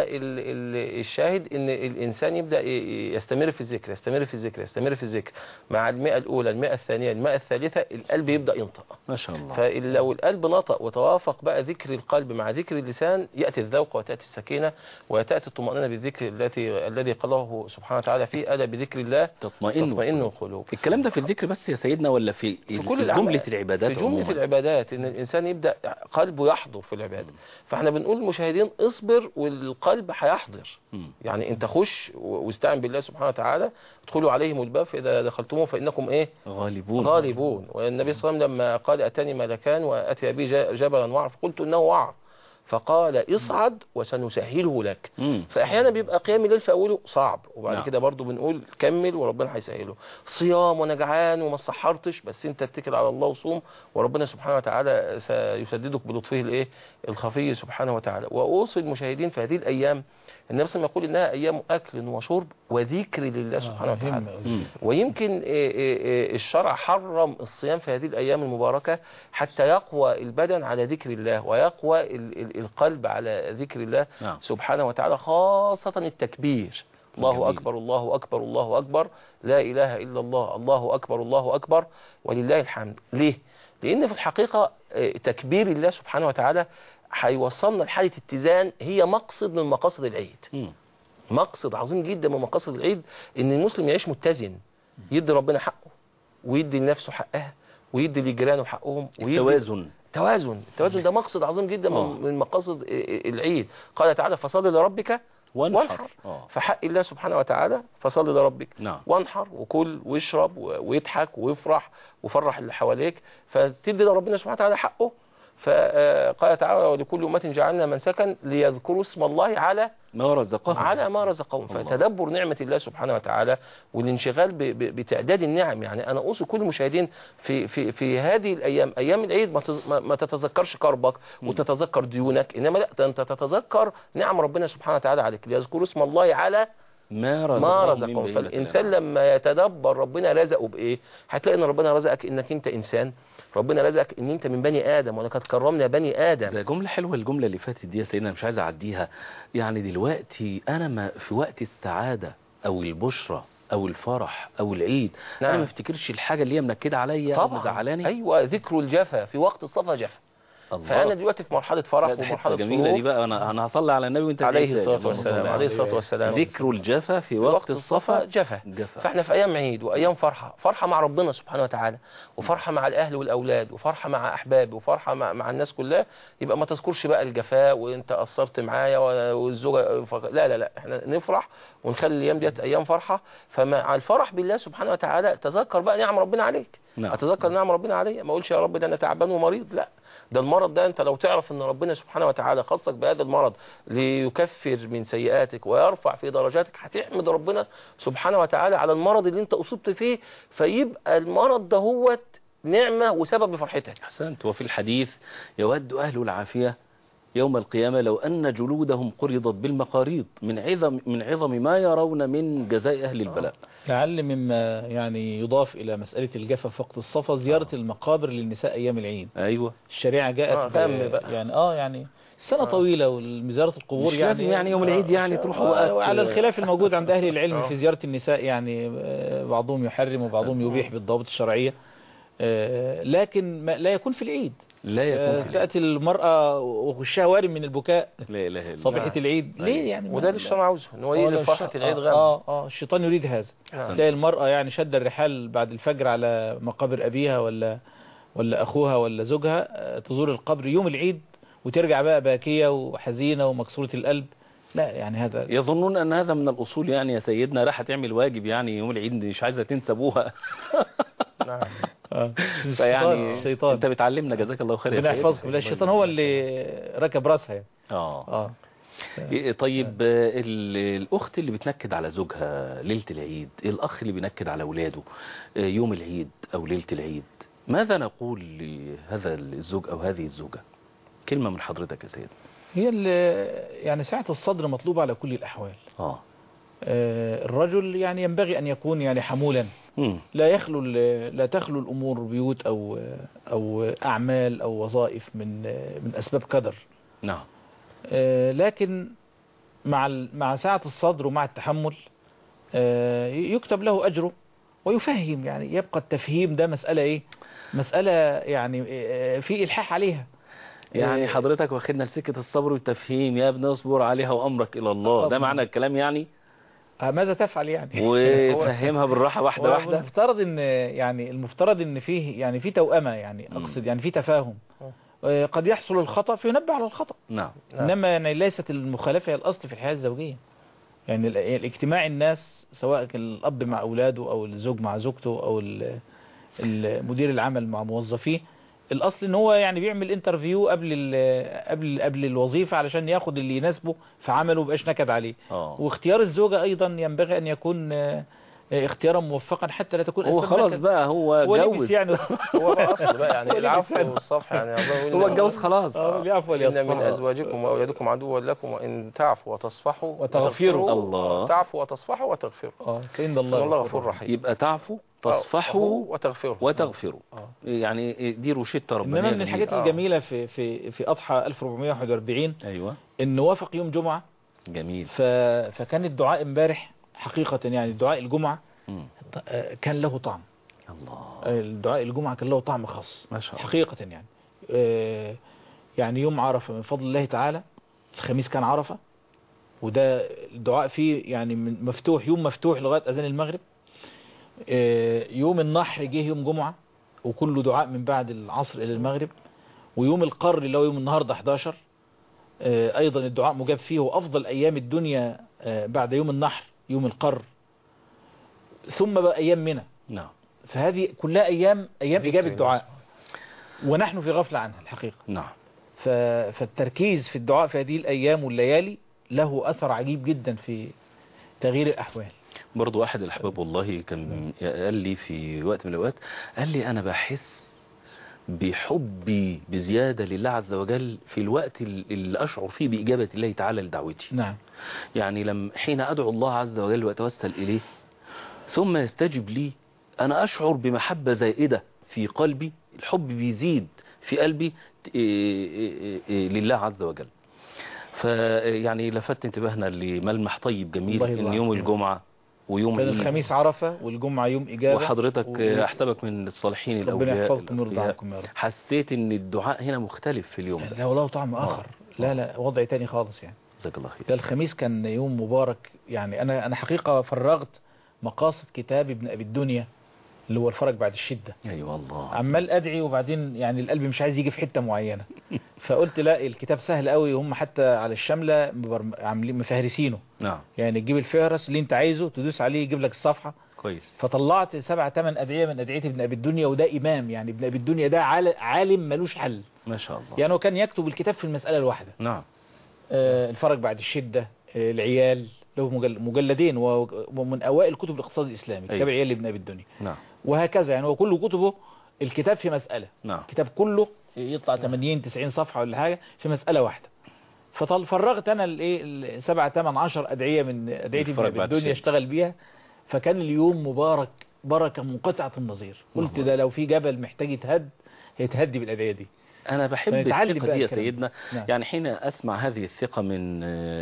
فالشاهد ان الانسان يبدا ي- يستمر في الذكر يستمر في الذكر يستمر في الذكر مع المئة الاولى المئة الثانية المئة الثالثة القلب يبدا ينطق ما شاء الله فلو القلب نطق وتوافق بقى ذكر القلب مع ذكر اللسان يأتي الذوق وتأتي السكينة وتأتي الطمأنينة بالذكر التي الذي قاله سبحانه وتعالى فيه ألا بذكر الله تطمئن تطمئن القلوب الكلام ده في الذكر بس يا سيدنا ولا في, في ال- كل جملة الأعمال. العبادات في جملة عموما؟ العبادات ان الانسان يبدا قلبه يحضر في العباده فاحنا بنقول للمشاهدين اصبر والقلب هيحضر مم. يعني انت خش و- واستعن بالله سبحانه وتعالى ادخلوا عليهم الباب فاذا دخلتموه فانكم ايه غالبون غالبون والنبي صلى الله عليه وسلم لما قال اتاني ملكان واتي بي ج- جبلا وعر فقلت انه وعر فقال اصعد وسنسهله لك مم. فاحيانا بيبقى قيام الليل في اوله صعب وبعد نعم. كده برضو بنقول كمل وربنا هيسهله صيام وانا جعان وما سحرتش بس انت اتكل على الله وصوم وربنا سبحانه وتعالى سيسددك بلطفه الايه الخفي سبحانه وتعالى واوصي المشاهدين في هذه الايام النبي صلى الله عليه وسلم يقول انها ايام اكل وشرب وذكر لله سبحانه آه، وتعالى مهم أوي. مم. ويمكن إيه إيه إيه الشرع حرم الصيام في هذه الأيام المباركة حتى يقوى البدن على ذكر الله ويقوى ال- ال- القلب على ذكر الله نعم. سبحانه وتعالى خاصة التكبير الله جميل. أكبر الله أكبر الله أكبر لا إله إلا الله الله أكبر الله أكبر ولله الحمد ليه؟ لأن في الحقيقة آه، تكبير الله سبحانه وتعالى هيوصلنا لحالة اتزان هي مقصد من مقاصد العيد مم. مقصد عظيم جدا من مقاصد العيد ان المسلم يعيش متزن يدي ربنا حقه ويدي لنفسه حقها ويدي لجيرانه حقهم ويدي التوازن توازن التوازن ده مقصد عظيم جدا آه. من من مقاصد العيد قال تعالى فصل لربك وانحر وانحر اه فحق الله سبحانه وتعالى فصل لربك نعم وانحر وكل واشرب و- ويضحك ويفرح وفرح اللي حواليك فتدي لربنا سبحانه وتعالى حقه فقال تعالى ولكل أمة جعلنا منسكا ليذكروا اسم الله على ما رزقهم على ما رزقهم الله. فتدبر نعمة الله سبحانه وتعالى والانشغال ب- ب- بتعداد النعم يعني أنا أوصي كل المشاهدين في في في هذه الأيام أيام العيد ما تز- ما- ما تتذكرش كربك وتتذكر ديونك إنما لا ده أنت تتذكر نعم ربنا سبحانه وتعالى عليك ليذكروا اسم الله على ما رزقهم ما من رزقهم بهيمة فالإنسان الأنعام. لما يتدبر ربنا رزقه بإيه هتلاقي إن ربنا رزقك إنك أنت إنسان ربنا رزقك إن أنت من بني آدم ولقد كرمنا بني آدم ده جملة حلوة الجملة اللي فاتت دي يا سيدنا مش عايز أعديها يعني دلوقتي أنا ما في وقت السعادة أو البشرة أو الفرح أو العيد أنا نعم. ما افتكرش الحاجة اللي هي منكدة عليا أو طبعا مزعلاني أيوة ذكر الجفا في وقت الصفا جفا الله. فأنا دلوقتي في مرحلة فرح لا، دي حتة ومرحلة جميلة دي سرور بقى أنا أنا هصلي على النبي وأنت عليه تعيد الصلاة اللهم صل والسلام عليه الصلاة والسلام ذكر الجفا في في وقت الصفا جفا جفا فاحنا في ايام عيد وايام فرحه فرحه مع ربنا سبحانه وتعالى وفرحه مع الاهل والاولاد وفرحه مع احبابي وفرحه مع, مع الناس كلها يبقى ما تذكرش بقى الجفاء وانت قصرت معايا و- والزوجه ف- لا لا لا احنا نفرح ونخلي الايام ديت ايام فرحه فمع الفرح بالله سبحانه وتعالى تذكر بقى نعم ربنا عليك نعم. اتذكر نعم ربنا عليا ما اقولش يا رب ده انا تعبان ومريض لا ده المرض ده انت لو تعرف ان ربنا سبحانه وتعالى خصك بهذا المرض ليكفر من سيئاتك ويرفع في درجاتك هتحمد ربنا سبحانه وتعالى على المرض اللي انت اصبت فيه فيبقى المرض ده هو نعمة وسبب فرحتك أحسنت وفي الحديث يود أهل العافية يوم القيامة لو أن جلودهم قرضت بالمقاريض من عظم من عظم ما يرون من جزاء أهل البلاء لعل مما يعني يضاف إلى مسألة الجفا في وقت الصفا زيارة المقابر للنساء أيام العيد أيوة الشريعة جاءت آه، ب- تم بقى. يعني اه يعني السنة طويلة وزيارة القبور مش يعني لازم يعني يوم العيد يعني تروحوا آه، وقت على الخلاف الموجود عند أهل العلم آه. في زيارة النساء يعني آه، بعضهم يحرم وبعضهم يبيح بالضوابط الشرعية آه، لكن ما لا يكون في العيد لا آه، يكون في العيد. تأتي المرأة وغشها وارم من البكاء لا إله إلا صبيحة الله. العيد أيوة. ليه يعني وده اللي الشرع عاوزه ان هو آه، يقلب لا، فرحة الش- العيد آه، غم اه اه الشيطان يريد هذا نعم. تلاقي المرأة يعني شد الرحال بعد الفجر على مقابر أبيها ولا ولا أخوها ولا زوجها آه، تزور القبر يوم العيد وترجع بقى باكية وحزينة ومكسورة القلب لا يعني هذا يظنون أن هذا من الأصول يعني يا سيدنا راح تعمل واجب يعني يوم العيد مش عايزة تنسى أبوها نعم آه. فيعني الشيطان أنت بتعلمنا جزاك الله خير يا ربنا سيدنا. يحفظكم لا الشيطان هو اللي ركب راسها يعني. آه اه إيه، طيب آه، ال- الأخت اللي بتنكد على زوجها ليلة العيد الأخ اللي بينكد على أولاده آه، يوم العيد أو ليلة العيد ماذا نقول لهذا الزوج أو هذه الزوجة كلمة من حضرتك يا سيدنا هي اللي يعني سعة الصدر مطلوبة على كل الأحوال آه آه، الرجل يعني ينبغي أن يكون يعني حمولا مم. لا يخلو ال- لا تخلو الأمور بيوت أو أو أعمال أو وظائف من من أسباب قدر نعم آه، لكن مع ال- مع سعة الصدر ومع التحمل آه، يكتب له أجره ويفهم يعني يبقى التفهيم ده مسألة إيه مسألة يعني آه، في إلحاح عليها يعني آه، حضرتك واخدنا لسكة الصبر والتفهيم يا ابني اصبر عليها وأمرك إلى الله ده طبعا. معنى الكلام يعني آه، ماذا تفعل يعني وفهمها بالراحة واحدة هو واحدة المفترض ان يعني المفترض ان فيه يعني في توأمة يعني مم. اقصد يعني في تفاهم آه، قد يحصل الخطأ فينبه على الخطأ نعم نعم. انما يعني ليست المخالفة هي الاصل في الحياة الزوجية يعني ال- الاجتماع الناس سواء كان الاب مع اولاده او الزوج مع زوجته او ال- ال- مدير العمل مع موظفيه الاصل ان هو يعني بيعمل انترفيو قبل ال- قبل قبل الوظيفه علشان ياخد اللي يناسبه في عمله ويبقاش نكد عليه اه واختيار الزوجه ايضا ينبغي ان يكون آه، آه، اختيارا موفقا حتى لا تكون هو أسباب خلاص نكد. بقى هو هو لبس جوز يعني هو بقى اصل بقى يعني هو العفو لبس. والصفح يعني الله يقول هو إن- اتجوز خلاص اه العفو إن واليسر من أزواجكم وأولادكم عدوا لكم وإن تعفوا وتصفحوا وتغفروا. الله. تعفوا وتصفحوا وتغفروا اه فإن إن الله الله غفور رحيم يبقى تعفوا تصفحوا وتغفروا وتغفروا آه. يعني دي روشته ربانيه انما من جميلة. الحاجات آه. الجميله في في في اضحى 1441 ايوه ان وافق يوم جمعه جميل ف... فكان الدعاء امبارح حقيقه يعني الدعاء الجمعه مم. آه، كان له طعم الله الدعاء الجمعة كان له طعم خاص ما شاء الله حقيقة يعني آه، يعني يوم عرفة من فضل الله تعالى الخميس كان عرفة وده الدعاء فيه يعني من مفتوح يوم مفتوح لغاية أذان المغرب آه، يوم النحر جه يوم جمعة وكله دعاء من بعد العصر إلى المغرب ويوم القر اللي هو يوم النهاردة 11 آه، أيضا الدعاء مجاب فيه وأفضل أيام الدنيا آه، بعد يوم النحر يوم القر ثم بقى أيام منى نعم فهذه كلها أيام أيام ذكر إجابة الله دعاء ونحن في غفلة عنها الحقيقة نعم ف... فالتركيز في الدعاء في هذه الأيام والليالي له أثر عجيب جدا في تغيير الأحوال برضو احد الاحباب والله كان قال لي في وقت من الاوقات قال لي انا بحس بحبي بزيادة لله عز وجل في الوقت ال- اللي أشعر فيه بإجابة الله تعالى لدعوتي نعم يعني لم حين أدعو الله عز وجل وأتوسل إليه ثم يستجب لي أنا أشعر بمحبة زائدة في قلبي الحب بيزيد في قلبي إيه إيه إيه لله عز وجل فيعني لفت انتباهنا لملمح طيب جميل الله ان يرضى يوم عنك. الجمعة ويوم كان العيد. الخميس عرفة والجمعة يوم إجابة وحضرتك و- احسبك من الصالحين ربنا الاولياء يحفظكم ويرضى الأتقياء. عنكم يا رب حسيت ان الدعاء هنا مختلف في اليوم ده لا وله طعم آخر لا لا وضع تاني خالص يعني جزاك الله خير ده الخميس كان يوم مبارك يعني أنا أنا حقيقة فرغت مقاصد كتاب ابن أبي الدنيا اللي هو الفرج بعد الشدة ايوه الله عمال ادعي وبعدين يعني القلب مش عايز يجي في حته معينه فقلت لا الكتاب سهل قوي هم حتى على الشامله مبرم- عاملين مفهرسينه نعم يعني تجيب الفهرس اللي انت عايزه تدوس عليه يجيب لك الصفحه كويس فطلعت سبع ثمان ادعيه من ادعيه ابن ابي الدنيا وده امام يعني ابن ابي الدنيا ده عال- عالم ملوش حل ما شاء الله يعني هو كان يكتب الكتاب في المساله الواحده نعم آه، الفرج بعد الشده آه، العيال له مجل- مجلدين و- ومن اوائل كتب الاقتصاد الاسلامي كتاب أيوة. عيال ابن ابي الدنيا نعم وهكذا يعني هو كل كتبه الكتاب في مساله نعم الكتاب كله يطلع 80 90 صفحه ولا حاجه في مساله واحده فطل فرغت انا الايه السبعة 8 10 ادعيه من ادعيه ابن الفرج أبي بعد الدنيا الشدة. اشتغل بيها فكان اليوم مبارك بركه منقطعه النظير قلت الله. ده لو في جبل محتاج يتهد هيتهدي بالادعيه دي انا بحب فنتعلم الثقة بقى دي يا الكلام ده. سيدنا نعم. يعني حين اسمع هذه الثقة من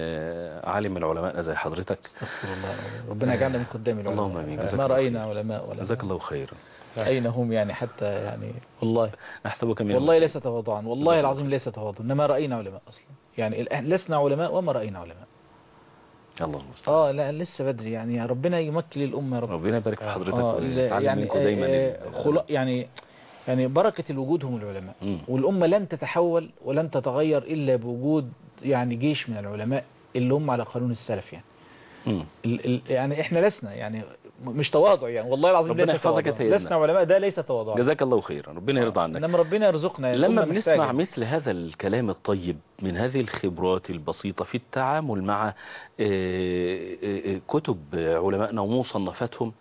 آه، عالم العلماء زي حضرتك استغفر الله ربنا يجعلنا من قدام العلماء اللهم آمين. جزاك ما الله راينا علماء ولا جزاك الله خيرا اين هم يعني حتى يعني والله نحسبك من والله المسلمين. ليس تواضعا والله العظيم ليس تواضعا انما راينا علماء اصلا يعني الآن لسنا علماء وما راينا علماء الله المستعان اه لا لسه بدري يعني ربنا يمكن للامه يا رب ربنا يبارك في حضرتك آه لا، ويتعلم يعني منكم دايما آه ال- خلا يعني يعني بركه الوجود هم العلماء مم. والامه لن تتحول ولن تتغير الا بوجود يعني جيش من العلماء اللي هم على قانون السلف يعني مم. ال ال يعني احنا لسنا يعني مش تواضع يعني والله العظيم ربنا ليس يحفظك يا تواضع سيدنا. لسنا علماء ده ليس تواضع جزاك الله خيرا ربنا يرضى عنك انما ربنا يرزقنا لما الأمة بنسمع محتاجة. مثل هذا الكلام الطيب من هذه الخبرات البسيطة في التعامل مع آه، آه، آه، كتب علمائنا ومصنفاتهم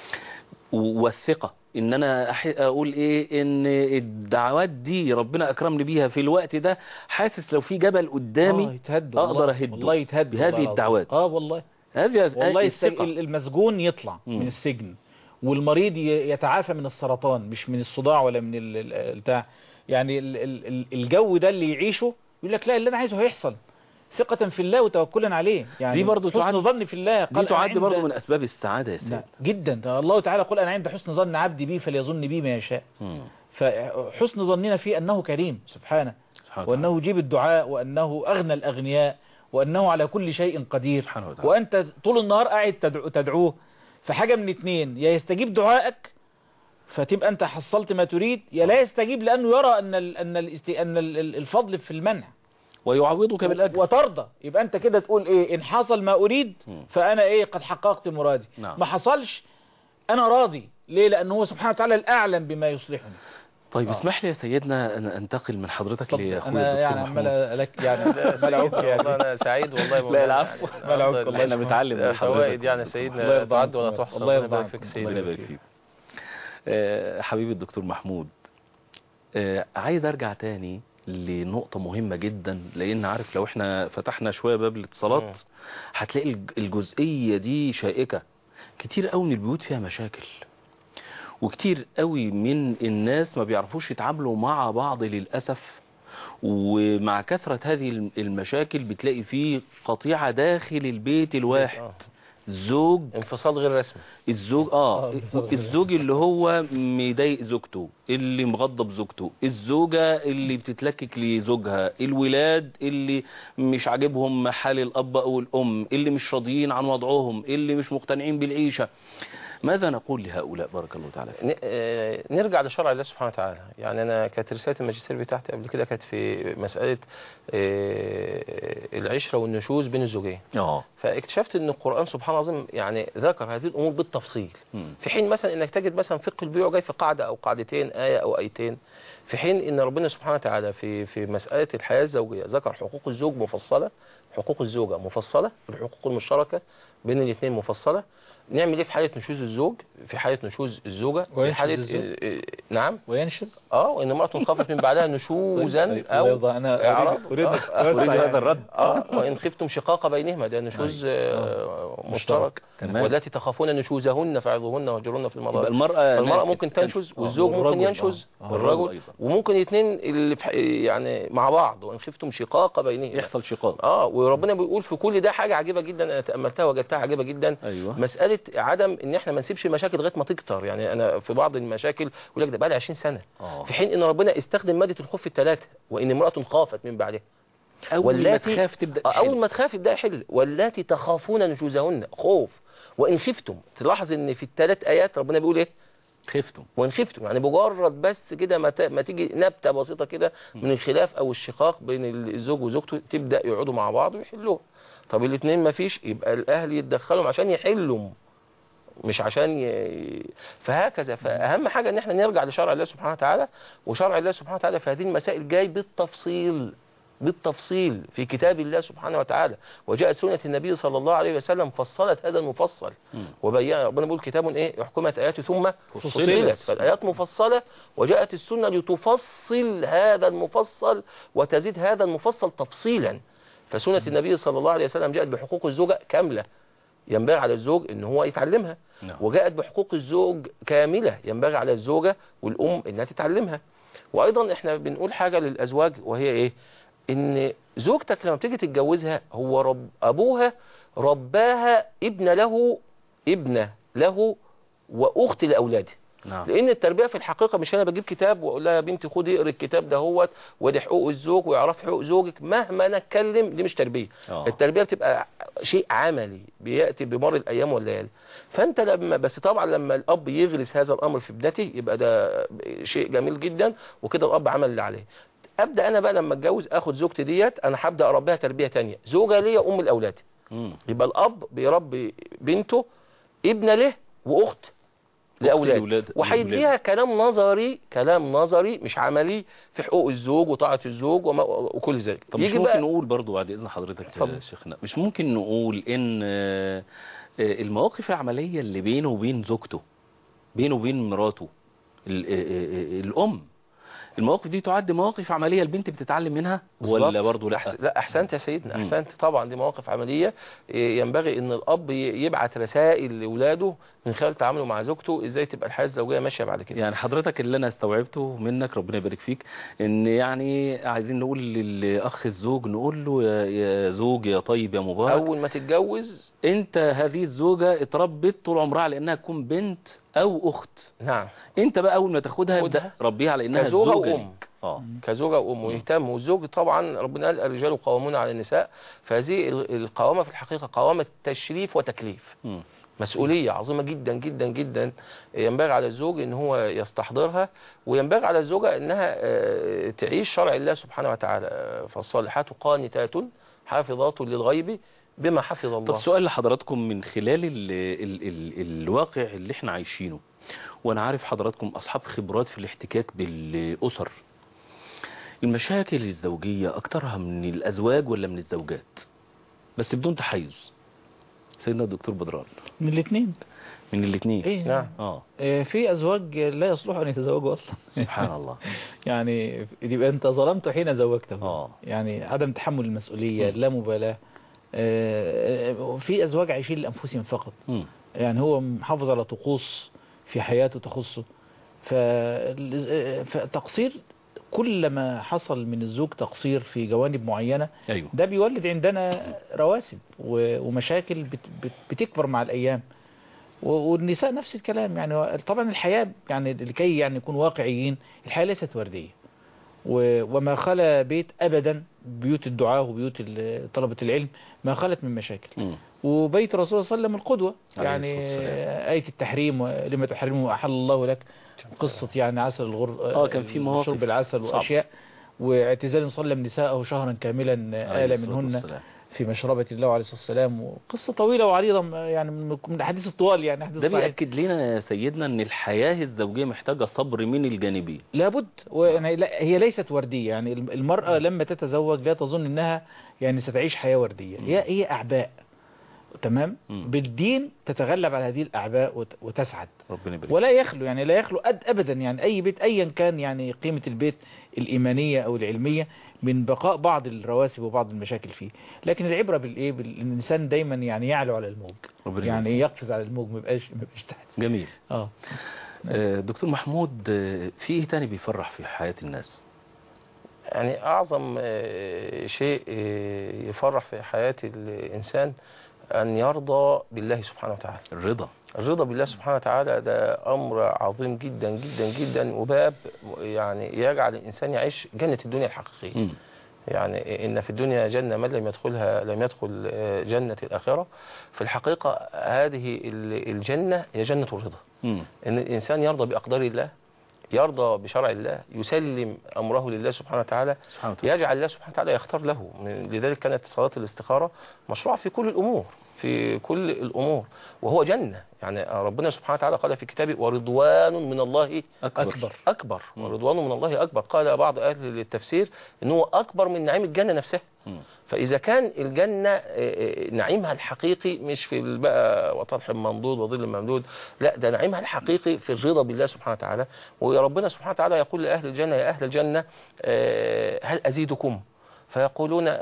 و- والثقة ان انا أح- اقول ايه ان الدعوات دي ربنا اكرمني بيها في الوقت ده حاسس لو في جبل اه قدامي يتهد أقدر والله. أهده والله يتهد بهذه والله العظيم. الدعوات. اه والله هذه والله الس- الثقة ال- المسجون يطلع مم. من السجن والمريض ي- يتعافى من السرطان مش من الصداع ولا من ال- ال- البتاع يعني ال- ال- ال- الجو ده اللي يعيشه يقول لك لا اللي انا عايزه هيحصل ثقة في الله وتوكلا عليه يعني دي برضو حسن تعد- ظن في الله دي قال أنا تعد عند- برضه من اسباب السعادة يا لا سيدي جدا ده الله تعالى قل انا عند حسن ظن عبدي بي فليظن بي ما يشاء مم. فحسن ظننا فيه انه كريم سبحانه سبحانه وتعالى. وأنه يجيب الدعاء وأنه أغنى الأغنياء وأنه على كل شيء قدير سبحانه وتعالى. وأنت طول النهار قاعد تدعو تدعوه فحاجة من اتنين يا يستجيب دعائك فتبقى أنت حصلت ما تريد يا لا يستجيب لأنه يرى أن ال أن الاست أن ال- ال- الفضل في المنع ويعوضك بالاجر وترضى يبقى أنت كده تقول إيه إن حصل ما أريد مم. فأنا إيه قد حققت مرادي نعم. ما حصلش أنا راضي ليه لأنه هو سبحانه وتعالى الأعلم بما يصلحني طيب آه. اسمح لي يا سيدنا أن أنتقل من حضرتك اتفضل. لأخوي انا الدكتور يعني محمود عمال لك يعني لا، عمال أعك سيدنا يعني والله انا سعيد والله لا، العفو. يعني العفو. أفضل الله احنا بنتعلم من حضرتك فوائد يعني الله سيدنا يرضى تعد ولا عنكم. تحصى الله يرضى يبارك عنكم. فيك الله سيدنا ربنا يبارك فيك آه، حبيبي الدكتور محمود آه، عايز ارجع تاني لنقطة مهمة جدا لان عارف لو احنا فتحنا شوية باب مم. الاتصالات هتلاقي الج- الجزئية دي شائكة كتير قوي من البيوت فيها مشاكل وكتير قوي من الناس ما بيعرفوش يتعاملوا مع بعض للأسف ومع كثرة هذه الم- المشاكل بتلاقي فيه قطيعة داخل البيت الواحد آه. زوج انفصال غير رسمي الزوج اه آه، بالظبط. الزوج اللي هو مضايق زوجته اللي مغضب زوجته الزوجة اللي بتتلكك لزوجها الولاد اللي مش عاجبهم حال الاب او الام اللي مش راضيين عن وضعهم اللي مش مقتنعين بالعيشة ماذا نقول لهؤلاء بارك الله تعالى فيك ن- آه، نرجع لشرع الله سبحانه وتعالى يعني انا كانت رساله الماجستير بتاعتي قبل كده كانت في مساله آه، العشره والنشوز بين الزوجين اه فاكتشفت ان القران سبحانه العظيم يعني ذكر هذه الامور بالتفصيل مم. في حين مثلا انك تجد مثلا فقه البيوع جاي في قاعده او قاعدتين ايه او ايتين في حين ان ربنا سبحانه وتعالى في في مساله الحياه الزوجيه ذكر حقوق الزوج مفصله حقوق الزوجه مفصله الحقوق المشتركه بين الاثنين مفصله نعمل ايه في حاله نشوز الزوج في حاله نشوز الزوجه في وينشز حاله الزوج؟ آه، آه، نعم وينشز اه وان امراه خافت من بعدها نشوزا الله او يرضى انا إعراض. اريد اريد آه، أوسع أريد يعني. هذا الرد اه وان خفتم شقاق بينهما ده نشوز آه، مشترك تمام. والتي تخافون نشوزهن فعظوهن واهجرهن في يبقى المضاجع المرأة فالمرأة ناشئة. ممكن تنشز آه، والزوج ممكن والرجل، ينشز آه، آه، والرجل والرجل أيضا. وممكن الاثنين اللي في ح- يعني مع بعض وان خفتم شقاق بينهما يحصل شقاق اه وربنا بيقول في كل ده حاجه عجيبه جدا انا تاملتها وجدتها عجيبه جدا ايوه مساله عدم ان احنا ما نسيبش مشاكل لغايه ما تكتر يعني انا في بعض المشاكل يقول لك ده بقى لي 20 سنه اه في حين ان ربنا استخدم ماده الخوف الثلاثه وان امراه خافت من بعدها اول ما واللاتي- تخاف تبدا آه، تحل. اول ما تخاف يبدا يحل واللاتي تخافون نشوزهن خوف وان خفتم تلاحظ ان في الثلاث ايات ربنا بيقول ايه خفتم وان خفتم يعني مجرد بس كده ما, ت- ما تيجي نبته بسيطه كده من الخلاف او الشقاق بين الزوج وزوجته تبدا يقعدوا مع بعض ويحلوها طب الاثنين ما فيش يبقى الاهل يتدخلوا عشان يحلوا مش عشان ي... فهكذا فاهم حاجه ان احنا نرجع لشرع الله سبحانه وتعالى وشرع الله سبحانه وتعالى في هذه المسائل جاي بالتفصيل بالتفصيل في كتاب الله سبحانه وتعالى وجاءت سنة النبي صلى الله عليه وسلم فصلت هذا المفصل مم. وبين ربنا بيقول كتاب ايه يحكمت آياته ثم فصلت. فصلت فالآيات مفصلة وجاءت السنة لتفصل هذا المفصل وتزيد هذا المفصل تفصيلا فسنة النبي صلى الله عليه وسلم جاءت بحقوق الزوجة كاملة ينبغي على الزوج ان هو يتعلمها نعم. وجاءت بحقوق الزوج كاملة ينبغي على الزوجة والأم انها تتعلمها وايضا احنا بنقول حاجة للازواج وهي ايه ان زوجتك لما بتيجي تتجوزها هو رب ابوها رباها ابن له ابنه له واخت لاولاده نعم لان التربيه في الحقيقه مش انا بجيب كتاب واقول لها يا بنتي خدي اقري الكتاب دهوت ودي حقوق الزوج ويعرف حقوق زوجك مهما انا اتكلم دي مش تربيه آه. التربيه بتبقى شيء عملي بياتي بمر الايام والليالي فانت لما بس طبعا لما الاب يغرس هذا الامر في ابنته يبقى ده شيء جميل جدا وكده الاب عمل اللي عليه ابدا انا بقى لما اتجوز اخد زوجتي ديت انا هبدا اربيها تربيه تانية زوجه ليا ام الاولاد مم. يبقى الاب بيربي بنته ابنه له واخت لاولاد لأولاد- وهيديها كلام نظري كلام نظري مش عملي في حقوق الزوج وطاعه الزوج وما وكل ذلك طب مش يجي ممكن بقى نقول برضو بعد اذن حضرتك اتفضل. يا شيخنا مش ممكن نقول ان آه، آه، المواقف العمليه اللي بينه وبين زوجته بينه وبين مراته ال- آه، آه، آه، الام المواقف دي تعد مواقف عمليه البنت بتتعلم منها ولا بالظبط. برضو لا أحس... لا احسنت يا سيدنا مم. احسنت طبعا دي مواقف عمليه إيه، ينبغي ان الاب ي- يبعت رسائل لاولاده من خلال تعامله مع زوجته ازاي تبقى الحياه الزوجيه ماشيه بعد كده يعني حضرتك اللي انا استوعبته منك ربنا يبارك فيك ان يعني عايزين نقول للاخ الزوج نقول له يا, يا زوج يا طيب يا مبارك اول ما تتجوز انت هذه الزوجه اتربت طول عمرها على انها تكون بنت او اخت نعم انت بقى اول ما تاخدها خدها ابدا ربيها على انها كزوجة زوجه وأم. ليك. اه كزوجة وأم ويهتم والزوج طبعا ربنا قال الرجال قوامون على النساء فهذه ال- القوامة في الحقيقة قوامة تشريف وتكليف مم. مسؤولية عظيمة جدا جدا جدا ينبغي على الزوج ان هو يستحضرها وينبغي على الزوجة انها آه، تعيش شرع الله سبحانه وتعالى آه، فالصالحات قانتات حافظات للغيب بما حفظ طب الله سؤال لحضراتكم من خلال ال ال ال الواقع اللي احنا عايشينه وانا عارف حضراتكم اصحاب خبرات في الاحتكاك بالاسر المشاكل الزوجية اكترها من الازواج ولا من الزوجات بس بدون تحيز سيدنا الدكتور بدران من الاثنين من الاثنين ايه نعم. اه آه، في ازواج لا يصلحوا ان يتزوجوا اصلا سبحان الله يعني يبقى انت ظلمته حين زوجته اه يعني عدم تحمل المسؤوليه لا مبالاه آه، آه، في ازواج عايشين لانفسهم فقط مم. يعني هو محافظ على طقوس في حياته تخصه ف- فتقصير كل ما حصل من الزوج تقصير في جوانب معينة ايوه ده بيولد عندنا رواسب و- ومشاكل بت- بت- بتكبر مع الأيام و- والنساء نفس الكلام يعني طبعا الحياة يعني لكي يعني نكون واقعيين الحياة ليست وردية و- وما خلا بيت أبدا بيوت الدعاء وبيوت ال- طلبة العلم ما خلت من مشاكل مم. وبيت الرسول صلى الله عليه وسلم القدوة عليه يعني الصلاة والسلام. آية التحريم لما تحرمه وأحل الله لك قصة يعني عسل الغر آه، كان في مواقف شرب العسل صعبة. وأشياء واعتزال صلى نساءه شهرا كاملا عليه آل الصلاة منهن والسلام. في مشربة الله عليه الصلاة والسلام وقصة طويلة وعريضة يعني من من الأحاديث الطوال يعني أحاديث ده صحيح بيأكد لنا يا سيدنا ان الحياة الزوجية محتاجة صبر من الجانبين لابد ويعني لا هي ليست وردية يعني المرأة لما تتزوج لا تظن انها يعني ستعيش حياة وردية هي هي أعباء تمام مم. بالدين تتغلب على هذه الأعباء وت- وتسعد ربنا يبارك ولا يخلو يعني لا يخلو أد أبدا يعني أي بيت أيا كان يعني قيمة البيت الإيمانية أو العلمية من بقاء بعض الرواسب وبعض المشاكل فيه لكن العبرة بالإيه بالإنسان دايما يعني يعلو على الموج ربنا يعني يبارك. يقفز على الموج ما يبقاش ما يبقاش تحت جميل اه آه، دكتور محمود آه، في ايه تاني بيفرح في حياة الناس يعني أعظم آه، شيء آه، يفرح في حياة الإنسان أن يرضى بالله سبحانه وتعالى الرضا الرضا بالله سبحانه وتعالى ده أمر عظيم جدا جدا جدا وباب يعني يجعل الإنسان يعيش جنة الدنيا الحقيقية مم. يعني إن في الدنيا جنة من لم يدخلها لم يدخل آه، جنة الآخرة في الحقيقة هذه ال- الجنة هي جنة الرضا مم. ان الانسان يرضى باقدار الله يرضى بشرع الله يسلم امره لله سبحانه وتعالى سبحانه وتعالى يجعل الله سبحانه وتعالى يختار له من- لذلك كانت صلاه الاستخاره مشروعه في كل الامور في كل الامور وهو جنه يعني ربنا سبحانه وتعالى قال في كتابه ورضوان من الله أكبر. أكبر اكبر مم. ورضوان من الله اكبر قال بعض اهل التفسير ان هو اكبر من نعيم الجنه نفسها مم. فإذا كان الجنة آه، آه، نعيمها الحقيقي مش في ال- بقى وطرح ممدود وظل ممدود لا ده نعيمها الحقيقي في الرضا بالله سبحانه وتعالى وربنا سبحانه وتعالى يقول لأهل الجنة يا أهل الجنة آه، هل أزيدكم فيقولون آه،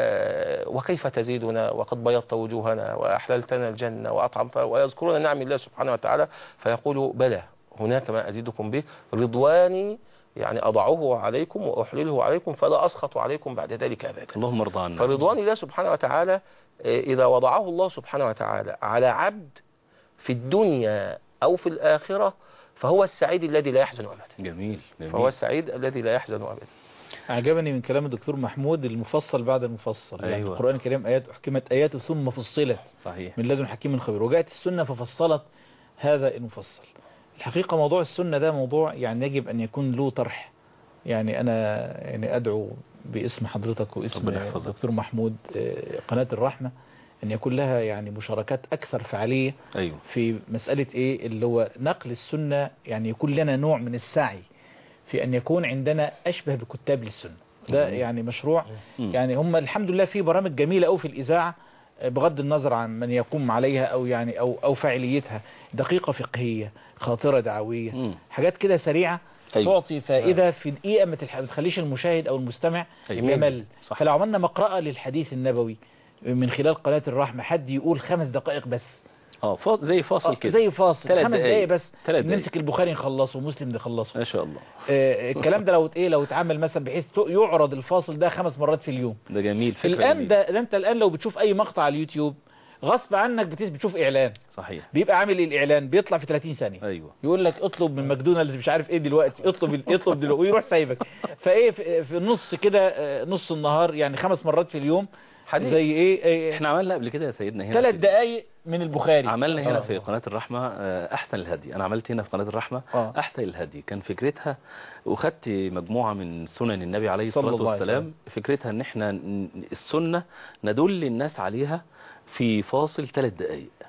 آه، وكيف تزيدنا وقد بيضت وجوهنا وأحللتنا الجنة وأطعمت ويذكرون نعم الله سبحانه وتعالى فيقولوا بلى هناك ما أزيدكم به رضواني يعني أضعه عليكم وأحلله عليكم فلا أسخط عليكم بعد ذلك أبدا اللهم ارضى عنا فرضوان الله سبحانه وتعالى آه، إذا وضعه الله سبحانه وتعالى على عبد في الدنيا أو في الآخرة فهو السعيد الذي لا يحزن أبدا جميل جميل فهو السعيد الذي لا يحزن أبدا أعجبني من كلام الدكتور محمود المفصل بعد المفصل يعني أيوة. القرآن الكريم آيات أحكمت آياته ثم فصلت صحيح من لدن حكيم خبير وجاءت السنة ففصلت هذا المفصل الحقيقة موضوع السنة ده موضوع يعني يجب أن يكون له طرح يعني أنا يعني أدعو باسم حضرتك واسم ربنا يحفظك. الدكتور محمود آه، قناة الرحمة أن يكون لها يعني مشاركات أكثر فعالية ايوه في مسألة إيه اللي هو نقل السنة يعني يكون لنا نوع من السعي في أن يكون عندنا أشبه بكتاب للسنة ده مم. يعني مشروع مم. يعني هم الحمد لله في برامج جميلة أوي في الإذاعة آه، بغض النظر عن من يقوم عليها أو يعني أو أو فاعليتها دقيقة فقهية خاطرة دعوية مم. حاجات كده سريعة أيوة. تعطي فائدة في دقيقة ما تلح- ما تخليش المشاهد أو المستمع أيوة. يمل صح. فلو عملنا مقرأة للحديث النبوي من خلال قناة الرحمة حد يقول خمس دقائق بس اه فا- زي فاصل آه، كده زي فاصل تلات خمس دقايق. دقايق بس تلات دقايق. نمسك البخاري نخلصه ومسلم نخلصه ما شاء الله آه، الكلام ده لو ايه لو اتعمل مثلا بحيث ت- يعرض الفاصل ده خمس مرات في اليوم ده جميل فكرة الان جميلة. ده, ده انت الان لو بتشوف اي مقطع على اليوتيوب غصب عنك بتس- بتشوف اعلان صحيح بيبقى عامل ايه الاعلان بيطلع في 30 ثانيه ايوه يقول لك اطلب من ماكدونالدز مش عارف ايه دلوقتي اطلب اطلب دلوقتي ويروح سايبك فايه في في النص كده آه، نص النهار يعني خمس مرات في اليوم حديث. زي ايه, إيه احنا عملنا قبل كده يا سيدنا هنا ثلاث في- دقائق من البخاري عملنا هنا آه. في قناة الرحمة آه، أحسن الهدي أنا عملت هنا في قناة الرحمة آه. أحسن الهدي كان فكرتها وخدت مجموعة من سنن النبي عليه صلى الصلاة الله عليه والسلام فكرتها أن احنا ن- السنة ندل الناس عليها في فاصل ثلاث دقائق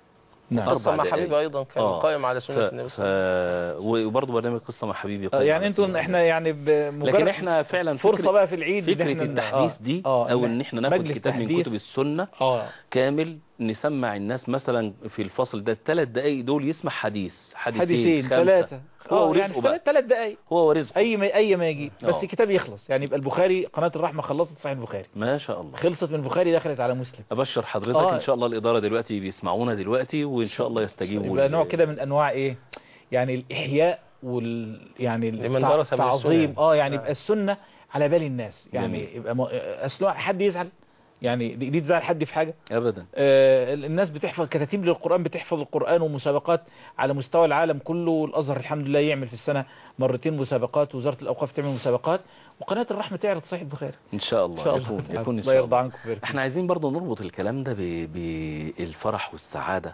نعم. قصة أربع مع دقايق. حبيبي أيضا كان آه. قائم على ف... سنة النبي ف... صلى الله عليه وسلم وبرضه برنامج قصة مع حبيبي آه، قائم يعني على انتوا سنة احنا يعني بمجرد لكن احنا فعلا فرصة فكرة- بقى في العيد إن فكرة احنا- التحديث آه، دي آه، او ان احنا ناخد مجلس كتاب من تحديث. كتب السنة اه كامل نسمع الناس مثلا في الفصل ده الثلاث دقايق دول يسمع حديث حديثين, حديثين خمسة. ثلاثة هو اه ورزقه يعني بقى. ثلاث ثلاث دقايق هو ورزقه اي ما اي ما يجي بس آه. الكتاب يخلص يعني يبقى البخاري قناة الرحمة خلصت صحيح البخاري ما شاء الله خلصت من البخاري دخلت على مسلم ابشر حضرتك آه. ان شاء الله الاداره دلوقتي بيسمعونا دلوقتي وان شاء الله يستجيبوا يبقى ل- نوع كده من انواع ايه يعني الاحياء وال يعني لمن التع- درس من التعظيم السنة. اه يعني نعم. يبقى السنة على بال الناس يعني جميل. يبقى م... اصل حد يزعل يعني دي دي تزعل حد في حاجة ابدا آه، الناس بتحفظ كتاتيب للقرآن بتحفظ القرآن ومسابقات على مستوى العالم كله والأزهر الحمد لله يعمل في السنة مرتين مسابقات وزارة الأوقاف تعمل مسابقات وقناة الرحمة تعرض صحيح البخاري ان شاء الله إن شاء يكون الله يكون ان الله شاء يرضى الله عنكم ويرضى. احنا عايزين برضو نربط الكلام ده ب- بالفرح والسعاده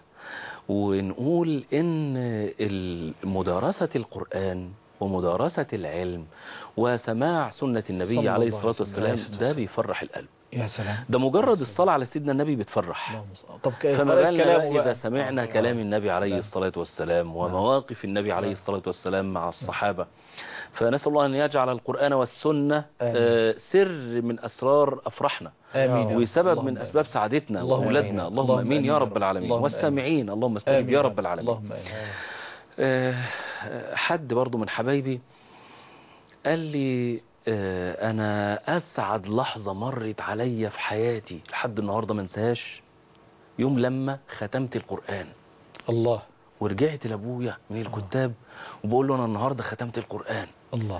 ونقول ان مدارسه القران ومدارسه العلم وسماع سنه النبي صلى عليه الله الصلاه عليه والسلام وسلم. ده بيفرح القلب يا سلام ده مجرد الصلاه على سيدنا النبي بتفرح اللهم صل- طب فما قرأت بالنا كلامه بقى إذا بقى. سمعنا آه. كلام النبي عليه نعم. الصلاة والسلام ومواقف النبي عليه الصلاة والسلام مع الصحابة فنسأل الله أن يجعل القرآن والسنة آمين. آه، سر من أسرار أفرحنا آمين يا رب. وسبب اللهم من آمين. أسباب سعادتنا اللهم وأولادنا آمين. اللهم اللهم أمين آمين يا يا رب رب. العالمين اللهم والسامعين اللهم استجب آمين يا رب العالمين اللهم آمين آه، حد برضو من حبايبي قال لي آه، أنا أسعد لحظة مرت عليا في حياتي لحد النهاردة ما انساهاش يوم لما ختمت القرآن الله ورجعت لابويا من الكتاب وبقول له انا النهارده ختمت القران الله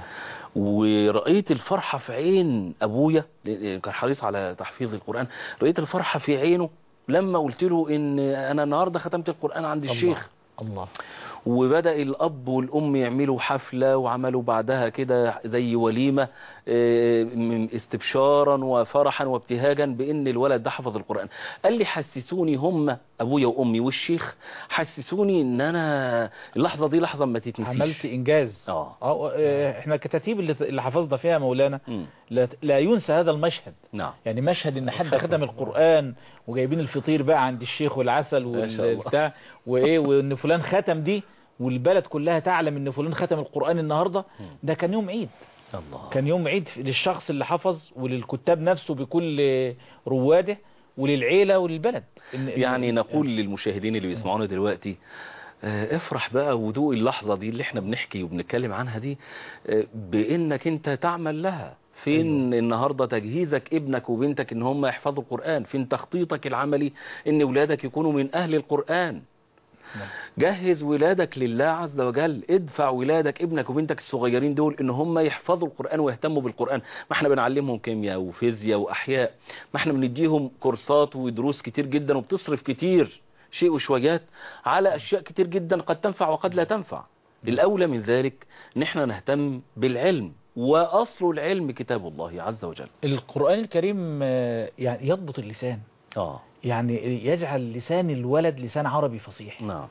ورأيت الفرحة في عين أبويا لأن كان حريص على تحفيظ القرآن رأيت الفرحة في عينه لما قلت له إن أنا النهاردة ختمت القرآن عند الشيخ الله وبدأ الأب والأم يعملوا حفلة وعملوا بعدها كده زي وليمة آه، من استبشارا وفرحا وابتهاجا بأن الولد ده حفظ القرآن قال لي حسسوني هم أبويا وأمي والشيخ حسسوني إن أنا اللحظة دي لحظة ما تتنسيش عملت إنجاز آه. آه، آه، احنا الكتاتيب اللي اللي حفظنا فيها مولانا مم. لا, لا ينسى هذا المشهد نعم يعني مشهد ان حد ختم القرآن وجايبين الفطير بقى عند الشيخ والعسل ما شاء الله. والبتاع وايه وان فلان ختم دي والبلد كلها تعلم ان فلان ختم القرآن النهاردة ده كان يوم عيد الله كان يوم عيد للشخص اللي حفظ وللكتاب نفسه بكل رواده وللعيلة وللبلد إن- إن- يعني نقول للمشاهدين اللي بيسمعونا دلوقتي آه، افرح بقى ودوق اللحظة دي اللي احنا بنحكي وبنتكلم عنها دي آه، بانك انت تعمل لها فين النهاردة تجهيزك ابنك وبنتك ان هم يحفظوا القرآن فين تخطيطك العملي ان ولادك يكونوا من اهل القرآن نعم. جهز ولادك لله عز وجل ادفع ولادك ابنك وبنتك الصغيرين دول ان هم يحفظوا القرآن ويهتموا بالقرآن ما احنا بنعلمهم كيمياء وفيزياء واحياء ما احنا بنديهم كورسات ودروس كتير جدا وبتصرف كتير شيء وشويات على اشياء كتير جدا قد تنفع وقد لا تنفع الاولى من ذلك ان احنا نهتم بالعلم واصل العلم كتاب الله عز وجل القرآن الكريم آه، يعني يضبط اللسان اه يعني يجعل لسان الولد لسان عربي فصيح نعم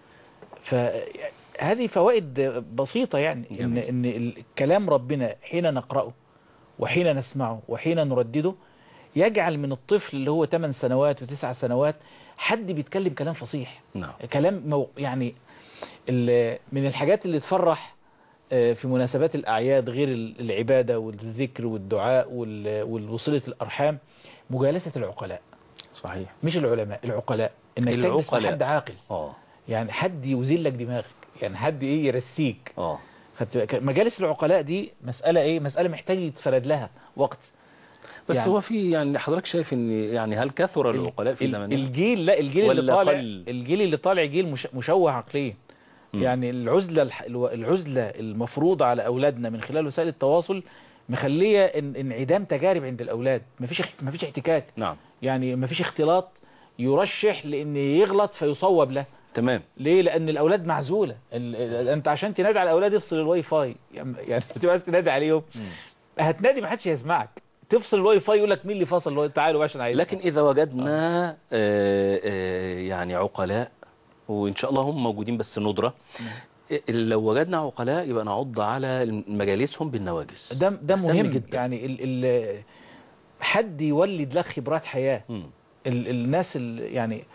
فهذه فوائد بسيطة يعني إن, جميل. إن الكلام ربنا حين نقرأه وحين نسمعه وحين نردده يجعل من الطفل اللي هو 8 سنوات وتسع سنوات حد بيتكلم كلام فصيح نعم كلام مو يعني ال- من الحاجات اللي تفرح آه، في مناسبات الأعياد غير ال- العبادة والذكر والدعاء وال- والوصلة الأرحام مجالسة العقلاء صحيح مش العلماء العقلاء انك تجلس مع العقلاء. حد عاقل اه يعني حد يوزن لك دماغك يعني حد ايه يرسيك اه خدت بالك؟ مجالس العقلاء دي مسألة ايه مسألة محتاج يتفرد لها وقت بس يعني- هو في يعني حضرتك شايف ان يعني هل كثر العقلاء في ال- زماننا الجيل لا الجيل اللي ولا طالع قل؟ الجيل اللي طالع جيل مش مشوه عقليا مم. يعني العزلة الح- الو- العزلة المفروضة على أولادنا من خلال وسائل التواصل مخلية ان- انعدام تجارب عند الأولاد مفيش اخ- مفيش احتكاك نعم يعني مفيش اختلاط يرشح لان يغلط فيصوب له تمام ليه لان الاولاد معزوله ال... ال... انت عشان تنادي على الاولاد افصل الواي فاي يعني يعني بتبقى عايز تنادي عليهم هتنادي ما حدش هيسمعك تفصل الواي فاي يقول لك مين اللي فصل الواي تعالوا بقى عشان عايز لكن إذا وجدنا آه، آه، يعني عقلاء وإن شاء الله هم موجودين بس ندرة آه، لو وجدنا عقلاء يبقى نعض على مجالسهم بالنواجس ده ده مهتم مهم جدا. يعني ال... ال... حد يولد لك خبرات حياه مم. ال... الناس ال... يعني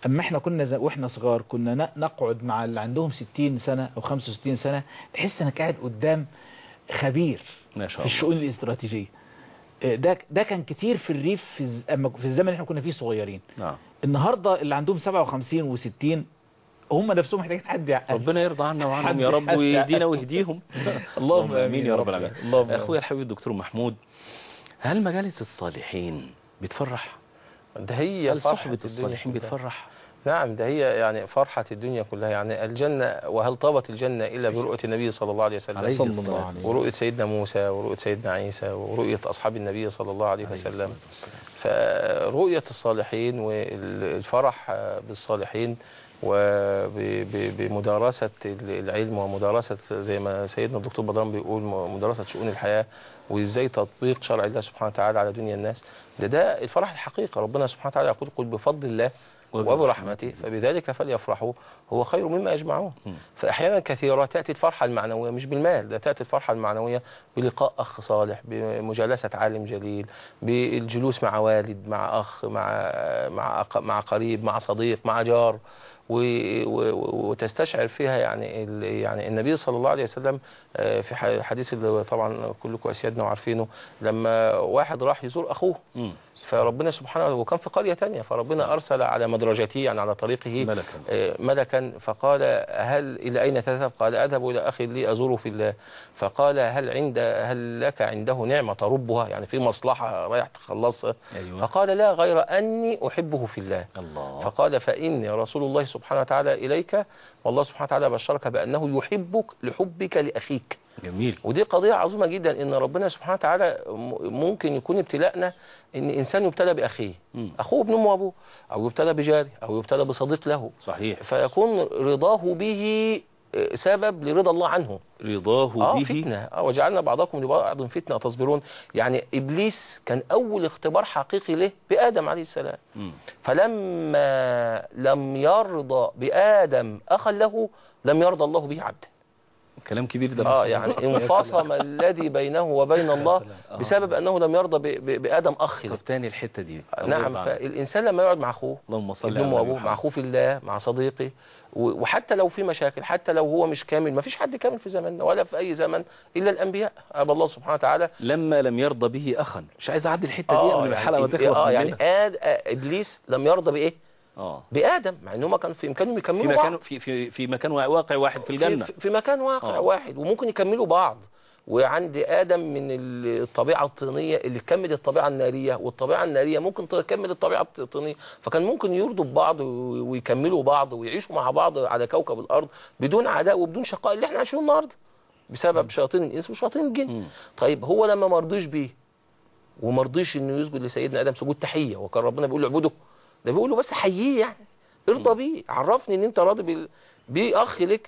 اما احنا كنا زي واحنا صغار كنا ن- نقعد مع اللي عندهم 60 سنه او 65 سنه تحس انك قاعد قدام خبير ما شاء في الله الشؤون الاستراتيجيه آه، ده ده كان كتير في الريف في الز- أما في الزمن اللي احنا كنا فيه صغيرين نعم النهارده اللي عندهم 57 و60 هم نفسهم محتاجين حد يعقل ربنا يرضى عنا وعنهم حد- يا رب حد- ويهدينا ويهديهم اللهم امين يا رب العالمين اللهم اخويا الحبيب الدكتور محمود هل مجالس الصالحين بتفرح ده هي هل فرحة صحبة الدنيا الصالحين كلها. بتفرح نعم ده هي يعني فرحة الدنيا كلها يعني الجنة وهل طابت الجنة إلا برؤية النبي صلى الله عليه وسلم عليه صلى الصلاة الله عليه وسلم. ورؤية سيدنا موسى ورؤية سيدنا عيسى ورؤية أصحاب النبي صلى الله عليه عليه وسلم الصلاة والسلام. فرؤية الصالحين والفرح بالصالحين وبمدارسة العلم ومدارسة زي ما سيدنا الدكتور بدران بيقول مدارسة شؤون الحياة وازاي تطبيق شرع الله سبحانه وتعالى على دنيا الناس ده ده الفرح الحقيقي ربنا سبحانه وتعالى يقول قل بفضل الله وبرحمته فبذلك فليفرحوا هو خير مما يجمعون مم. فأحيانا كثيرة تأتي الفرحة المعنوية مش بالمال ده تأتي الفرحة المعنوية بلقاء أخ صالح بمجالسة عالم جليل بالجلوس مع والد مع أخ مع مع أق- مع قريب مع صديق مع جار و- و- وتستشعر فيها يعني ال- يعني النبي صلى الله عليه وسلم آه، في ح- حديث اللي طبعا كلكم أسيادنا وعارفينه لما واحد راح يزور أخوه مم. فربنا سبحانه وتعالى وكان في قرية تانية فربنا أرسل على مدرجته يعني على طريقه ملكا آه، ملكا فقال هل إلى أين تذهب قال أذهب إلى أخي لي أزوره في الله فقال هل عند هل لك عنده نعمة تربها يعني في مصلحة رايح تخلصها ايوه فقال لا غير أني أحبه في الله الله فقال فإني رسول الله سبحانه وتعالى إليك والله سبحانه وتعالى بشرك بأنه يحبك لحبك لأخيك جميل ودي قضية عظيمة جدا إن ربنا سبحانه وتعالى م- ممكن يكون ابتلاءنا إن إنسان يبتلى بأخيه مم. أخوه ابن أمه وأبوه أو يبتلى بجاره أو يبتلى بصديق له صحيح فيكون رضاه به آه، سبب لرضا الله عنه رضاه اه به فتنة اه وجعلنا بعضكم لبعض فتنة تصبرون يعني إبليس كان أول اختبار حقيقي له بآدم عليه السلام مم. فلما لم يرضى بآدم أخا له لم يرضى الله به عبده كلام كبير ده اه يعني انفصم الذي بينه وبين الله بسبب أنه لم يرضى ب- ب- بآدم أخ له طب تاني الحتة دي الله نعم يرضى عنك. فالإنسان لما يقعد مع أخوه اللهم صل ابن على امه وابوه محمد. مع اخوه في الله مع صديقي و- وحتى لو في مشاكل حتى لو هو مش كامل ما فيش حد كامل في زماننا ولا في اي زمن الا الانبياء ابى الله سبحانه وتعالى لما لم يرضى به اخا مش عايز اعدي الحته دي قبل ما الحلقه ما إب- تخلص اه مننا. يعني آد آه ابليس لم يرضى بايه اه بادم مع ان هم كان في امكانهم في يكملوا مكان بعض في في في مكان واقع واحد في الجنه في, في مكان واقع آه. واحد وممكن يكملوا بعض وعند ادم من الطبيعه الطينيه اللي تكمل الطبيعه الناريه والطبيعه الناريه ممكن تكمل الطبيعه الطينيه فكان ممكن يرضوا ببعض و- ويكملوا بعض ويعيشوا مع بعض على كوكب الارض بدون عداء وبدون شقاء اللي احنا عايشينه النهارده بسبب شياطين الانس وشياطين الجن مم. طيب هو لما ما رضيش بيه وما رضيش انه يسجد لسيدنا ادم سجود تحيه وكان ربنا بيقول له اعبده ده بيقول له بس حييه يعني ارضى بيه عرفني ان انت راضي بال- بيه اخ لك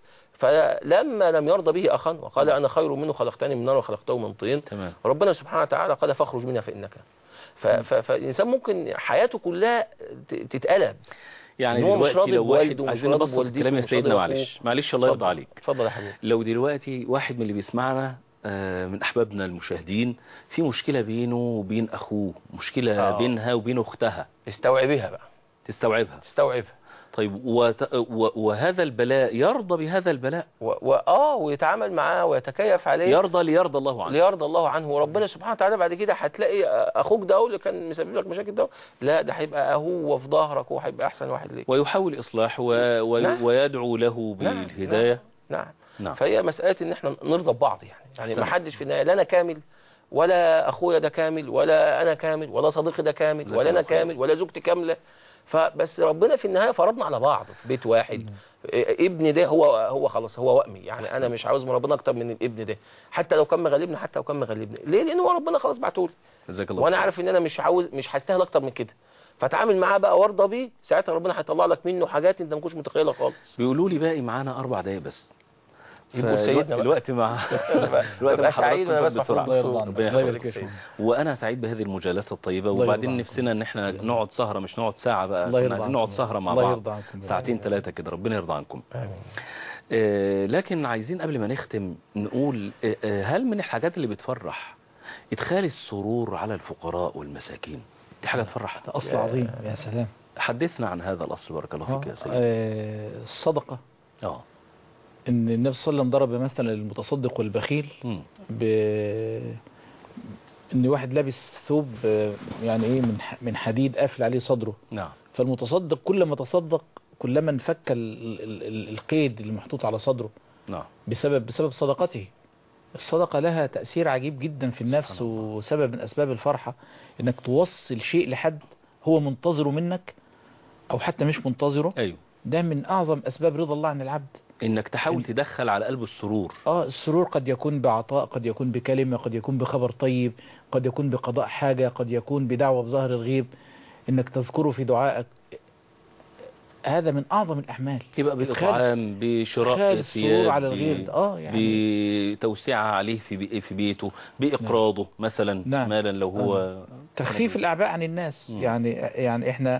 فلما لم يرضى به اخا وقال انا خير منه خلقتني من نار وخلقته من طين تمام ربنا سبحانه وتعالى قال فاخرج منها فانك ف- ف- فالانسان ممكن حياته كلها ت- تتقلب يعني إن هو مش دلوقتي راضي لو بوالده واحد ومش عايزين راضي نبسط بوالدته الكلام يا ومش سيدنا راضي معلش معلش الله يرضى اتفضل. عليك اتفضل يا حبيبي لو دلوقتي واحد من اللي بيسمعنا آه، من احبابنا المشاهدين في مشكله بينه وبين اخوه مشكله آه. بينها وبين اختها استوعبيها بقى تستوعبها استوعبها طيب وت... و... وهذا البلاء يرضى بهذا البلاء و- واه ويتعامل معاه ويتكيف عليه يرضى ليرضى الله عنه ليرضى الله عنه وربنا سبحانه وتعالى بعد كده هتلاقي اخوك ده هو اللي كان مسبب لك مشاكل ده لا ده هيبقى هو في ظهرك هو هيبقى احسن واحد ليك ويحاول اصلاح و... و... نعم. ويدعو له نعم، بالهدايه نعم نعم فهي مساله ان احنا نرضى ببعض يعني يعني ما سلام. حدش في النهايه لا انا كامل ولا اخويا ده كامل ولا انا كامل ولا صديقي ده كامل جزاك ولا انا الله خير. كامل ولا زوجتي كامله فبس ربنا في النهايه فرضنا على بعض في بيت واحد إيه، ابني ده هو هو خلاص هو وأمي يعني انا مش عاوز من ربنا اكتر من الابن ده حتى لو كان مغلبني حتى لو كان مغلبني ليه لان هو ربنا خلاص بعته لي جزاك الله وانا خير. عارف ان انا مش عاوز مش هستاهل اكتر من كده فتعامل معاه بقى وارضى بيه ساعتها ربنا هيطلع لك منه حاجات انت ما كنتش متخيلها خالص بيقولوا لي باقي معانا اربع دقايق بس يبقوا فالوقت- سيدنا بقى. الوقت مع ببقى الوقت مع سعيد وانا حضراتكم بسمع بسرعة. الله يرضى عنك ربنا الله يحفظك يبارك فيك وانا سعيد بهذه المجالسه الطيبه الله وبعدين يرضى نفسنا ان احنا نقعد سهره مش نقعد ساعه بقى الله احنا يرضى عايزين عنكم. نقعد سهره مع الله بعض يرضى عنكم ساعتين ثلاثه كده ربنا يرضى عنكم آمين. آه، لكن عايزين قبل ما نختم نقول آه، آه، هل من الحاجات اللي بتفرح ادخال السرور على الفقراء والمساكين دي حاجة تفرح ده أصل عظيم يا سلام حدثنا عن هذا الأصل بارك الله فيك يا سيدي آه، الصدقة اه ان النبي صلى الله عليه وسلم ضرب مثلا المتصدق والبخيل مم. ب ان واحد لابس ثوب آه، يعني ايه من ح- من حديد قافل عليه صدره نعم فالمتصدق كل ما تصدق كلما انفك ال- ال- ال- القيد اللي محطوط على صدره نعم بسبب بسبب صدقته الصدقة لها تأثير عجيب جدا في النفس سبحان الله. وسبب من أسباب الفرحة إنك توصل شيء لحد هو منتظره منك أو حتى مش منتظره أيوه ده من أعظم أسباب رضا الله عن العبد إنك تحاول تدخل على قلبه السرور اه السرور قد يكون بعطاء قد يكون بكلمة قد يكون بخبر طيب قد يكون بقضاء حاجة قد يكون بدعوة بظهر الغيب انك تذكره في دعائك هذا من اعظم الاعمال يبقى إدخال- بإطعام بشراء إدخال السرور ثياب على ب- الغير اه يعني بتوسعة عليه في بي- في بيته بإقراضه مثلا نعم. مالا لو هو تخفيف الاعباء عن الناس مم. يعني يعني احنا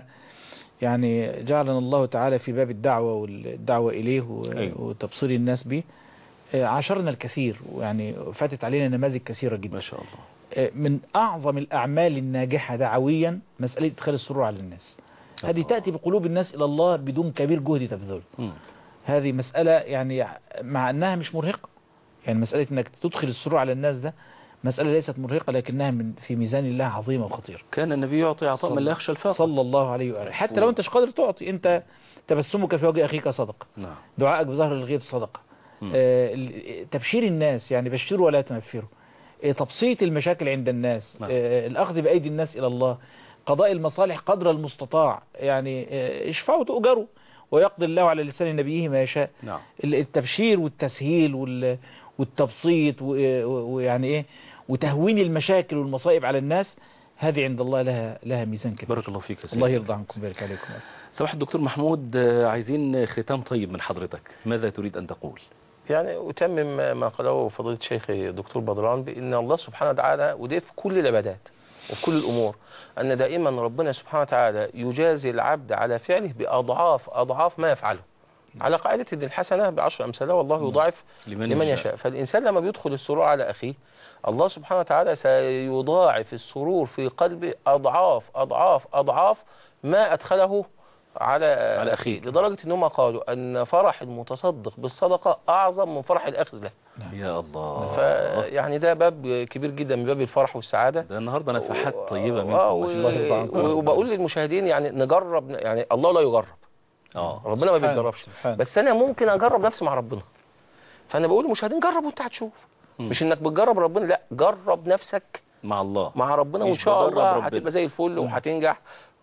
يعني جعلنا الله تعالى في باب الدعوة والدعوة اليه و- أيوة. وتبصير الناس به آه، عاشرنا الكثير ويعني فاتت علينا نماذج كثيرة جدا ما شاء الله من أعظم الأعمال الناجحة دعويا مسألة إدخال السرور على الناس هذه الله. تأتي بقلوب الناس إلى الله بدون كبير جهد تبذله مم. هذه مسألة يعني مع أنها مش مرهقة يعني مسألة أنك تدخل السرور على الناس ده مسألة ليست مرهقة لكنها من في ميزان الله عظيمة وخطيرة كان النبي يعطي عطاء من صلى- لا يخشى الفقر صلى الله عليه وآله حتى لو أنت مش قادر تعطي أنت تبسمك في وجه أخيك صدقة نعم دعائك بظهر الغيب صدقة مم. آه، ال- تبشير الناس يعني بشروا ولا تنفروا آه، تبسيط المشاكل عند الناس نعم. آه، الأخذ بأيدي الناس إلى الله قضاء المصالح قدر المستطاع يعني آه، اشفعوا تؤجروا ويقضي الله على لسان نبيه ما يشاء نعم ال- التبشير والتسهيل وال- والتبسيط و- و- ويعني ايه وتهوين المشاكل والمصائب على الناس هذه عند الله لها لها ميزان كبير بارك الله فيك يا سيدي الله يرضى عنكم ويبارك عليكم سماحة الدكتور محمود آه، عايزين ختام طيب من حضرتك ماذا تريد أن تقول يعني أتمم ما قاله فضيلة الشيخ الدكتور بدران بأن الله سبحانه وتعالى وده في كل العبادات وفي كل الأمور أن دائما ربنا سبحانه وتعالى يجازي العبد على فعله بأضعاف أضعاف ما يفعله على قاعدة إن الحسنة بعشر أمثالها والله يضاعف لمن, لمن يشاء فالإنسان لما بيدخل السرور على أخيه الله سبحانه وتعالى سيضاعف السرور في قلبه أضعاف أضعاف أضعاف ما أدخله على على أخيه. لدرجة أنهم قالوا أن فرح المتصدق بالصدقة أعظم من فرح الأخذ له يا الله فيعني ده باب كبير جدا من باب الفرح والسعادة ده النهارده نفحات طيبة منكم آه، ما شاء الله. الله يرضى عنكم. و- وبقول للمشاهدين يعني نجرب يعني الله لا يجرب اه ربنا ما سبحانه، بيجربش سبحانه. بس انا ممكن اجرب نفسي مع ربنا فانا بقول للمشاهدين جرب وانت هتشوف مم. مش انك بتجرب ربنا لا جرب نفسك مع الله مع ربنا مش وان شاء بجرب الله ربنا. هتبقى زي الفل وهتنجح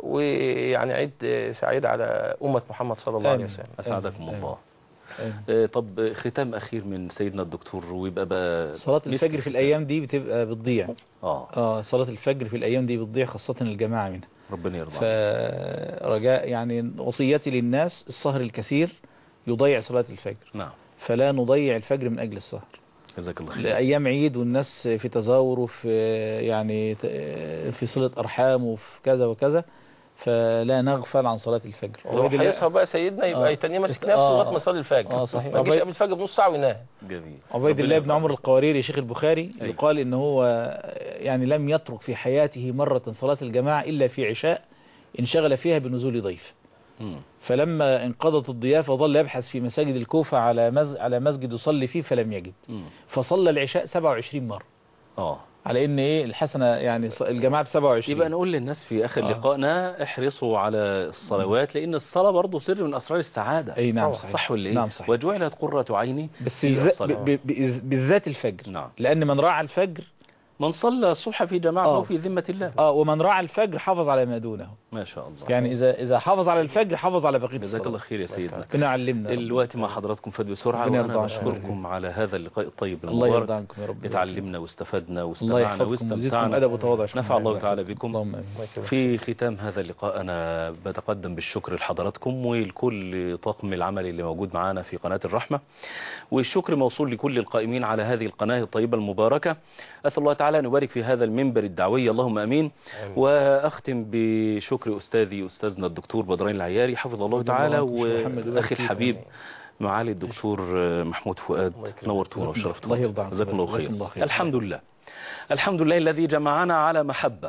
ويعني عيد سعيد على امه محمد صلى الله عليه آمين. وسلم أسعدكم آمين. الله آمين. آه، طب ختام أخير من سيدنا الدكتور ويبقى بقى صلاة مثل الفجر في الختام. الأيام دي بتبقى بتضيع اه اه صلاة الفجر في الأيام دي بتضيع خاصة الجماعة منها ربنا يرضى عنك. فرجاء يعني وصيتي للناس السهر الكثير يضيع صلاة الفجر نعم فلا نضيع الفجر من أجل السهر جزاك الله خير لأيام عيد والناس في تزاور وفي يعني ت- في صلة أرحام وفي كذا وكذا فلا نغفل عن صلاة الفجر لو عبيد الله- هيسهر بقى سيدنا آه. يبقى يتنيه ماسك آه. نفسه لغايه ما يصلي الفجر آه، صحيح. ما يجيش عبيد- قبل الفجر بنص ساعه وينام جميل عبيد ربنا الله بن يرضى عمر القواريري شيخ البخاري أيوة. يقال ان هو يعني لم يترك في حياته مرة صلاة الجماعة إلا في عشاء انشغل فيها بنزول ضيف مم. فلما انقضت الضيافة ظل يبحث في مساجد الكوفة على مز... على مسجد يصلي فيه فلم يجد مم. فصلى العشاء 27 مرة اه على ان ايه الحسنة يعني ص- الجماعة ب 27 يبقى نقول للناس في اخر آه. لقائنا احرصوا على الصلوات لان الصلاه برضه سر من اسرار السعاده اي نعم طبعا. صحيح صح ولا ايه نعم صحيح وجعلت قره عيني بس في بالذات- الصلاة. ب... ب... بالذات الفجر نعم لان من راعى الفجر من صلى الصبح في جماعه آه. فهو في ذمه الله اه ومن راعى الفجر حافظ على ما دونه ما شاء الله يعني اذا اذا حافظ على الفجر حافظ على بقية جزاك الله الصلاة خير يا سيدنا ربنا علمنا الوقت مع حضراتكم فات بسرعه ربنا يرضى وانا عنكم. بشكركم على هذا اللقاء الطيب الله يرضى المبارك عنكم يا رب اتعلمنا واستفدنا الله واستمعنا يحفظكم ويزيدكم واستمتعنا ادب وتواضع شكراً. نفع الله تعالى بكم اللهم امين في ختام هذا اللقاء أنا بتقدم بالشكر لحضراتكم ولكل طاقم العمل اللي موجود معانا في قناة الرحمة والشكر موصول لكل القائمين على هذه القناة الطيبة المباركة أسأل الله تعالى أن يبارك في هذا المنبر الدعوي اللهم أمين آمين. وأختم بشكر أستاذي أستاذنا الدكتور بدرين العياري حفظه الله تعالى محمد وبارك وأخي فيك. الحبيب معالي الدكتور محمود فؤاد الله يكرمك. نورتونا الله وشرفتونا يرضى عنكم. جزاكم الله جزاكم خير الله خير. الحمد لله الحمد لله الذي جمعنا على محبة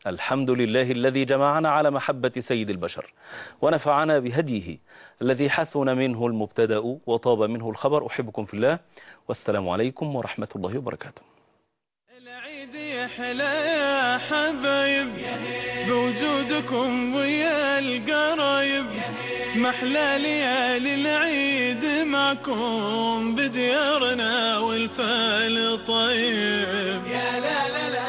الحمد لله الذي جمعنا على محبة سيد البشر ونفعنا بهديه الذي حسن منه المبتدأ وطاب منه الخبر أحبكم في الله والسلام عليكم ورحمة الله وبركاته العيد يحلى يا حبايب بوجودكم ويا القرايب محلى ليالي العيد معكم بديارنا والفال طيب يا لا لا لا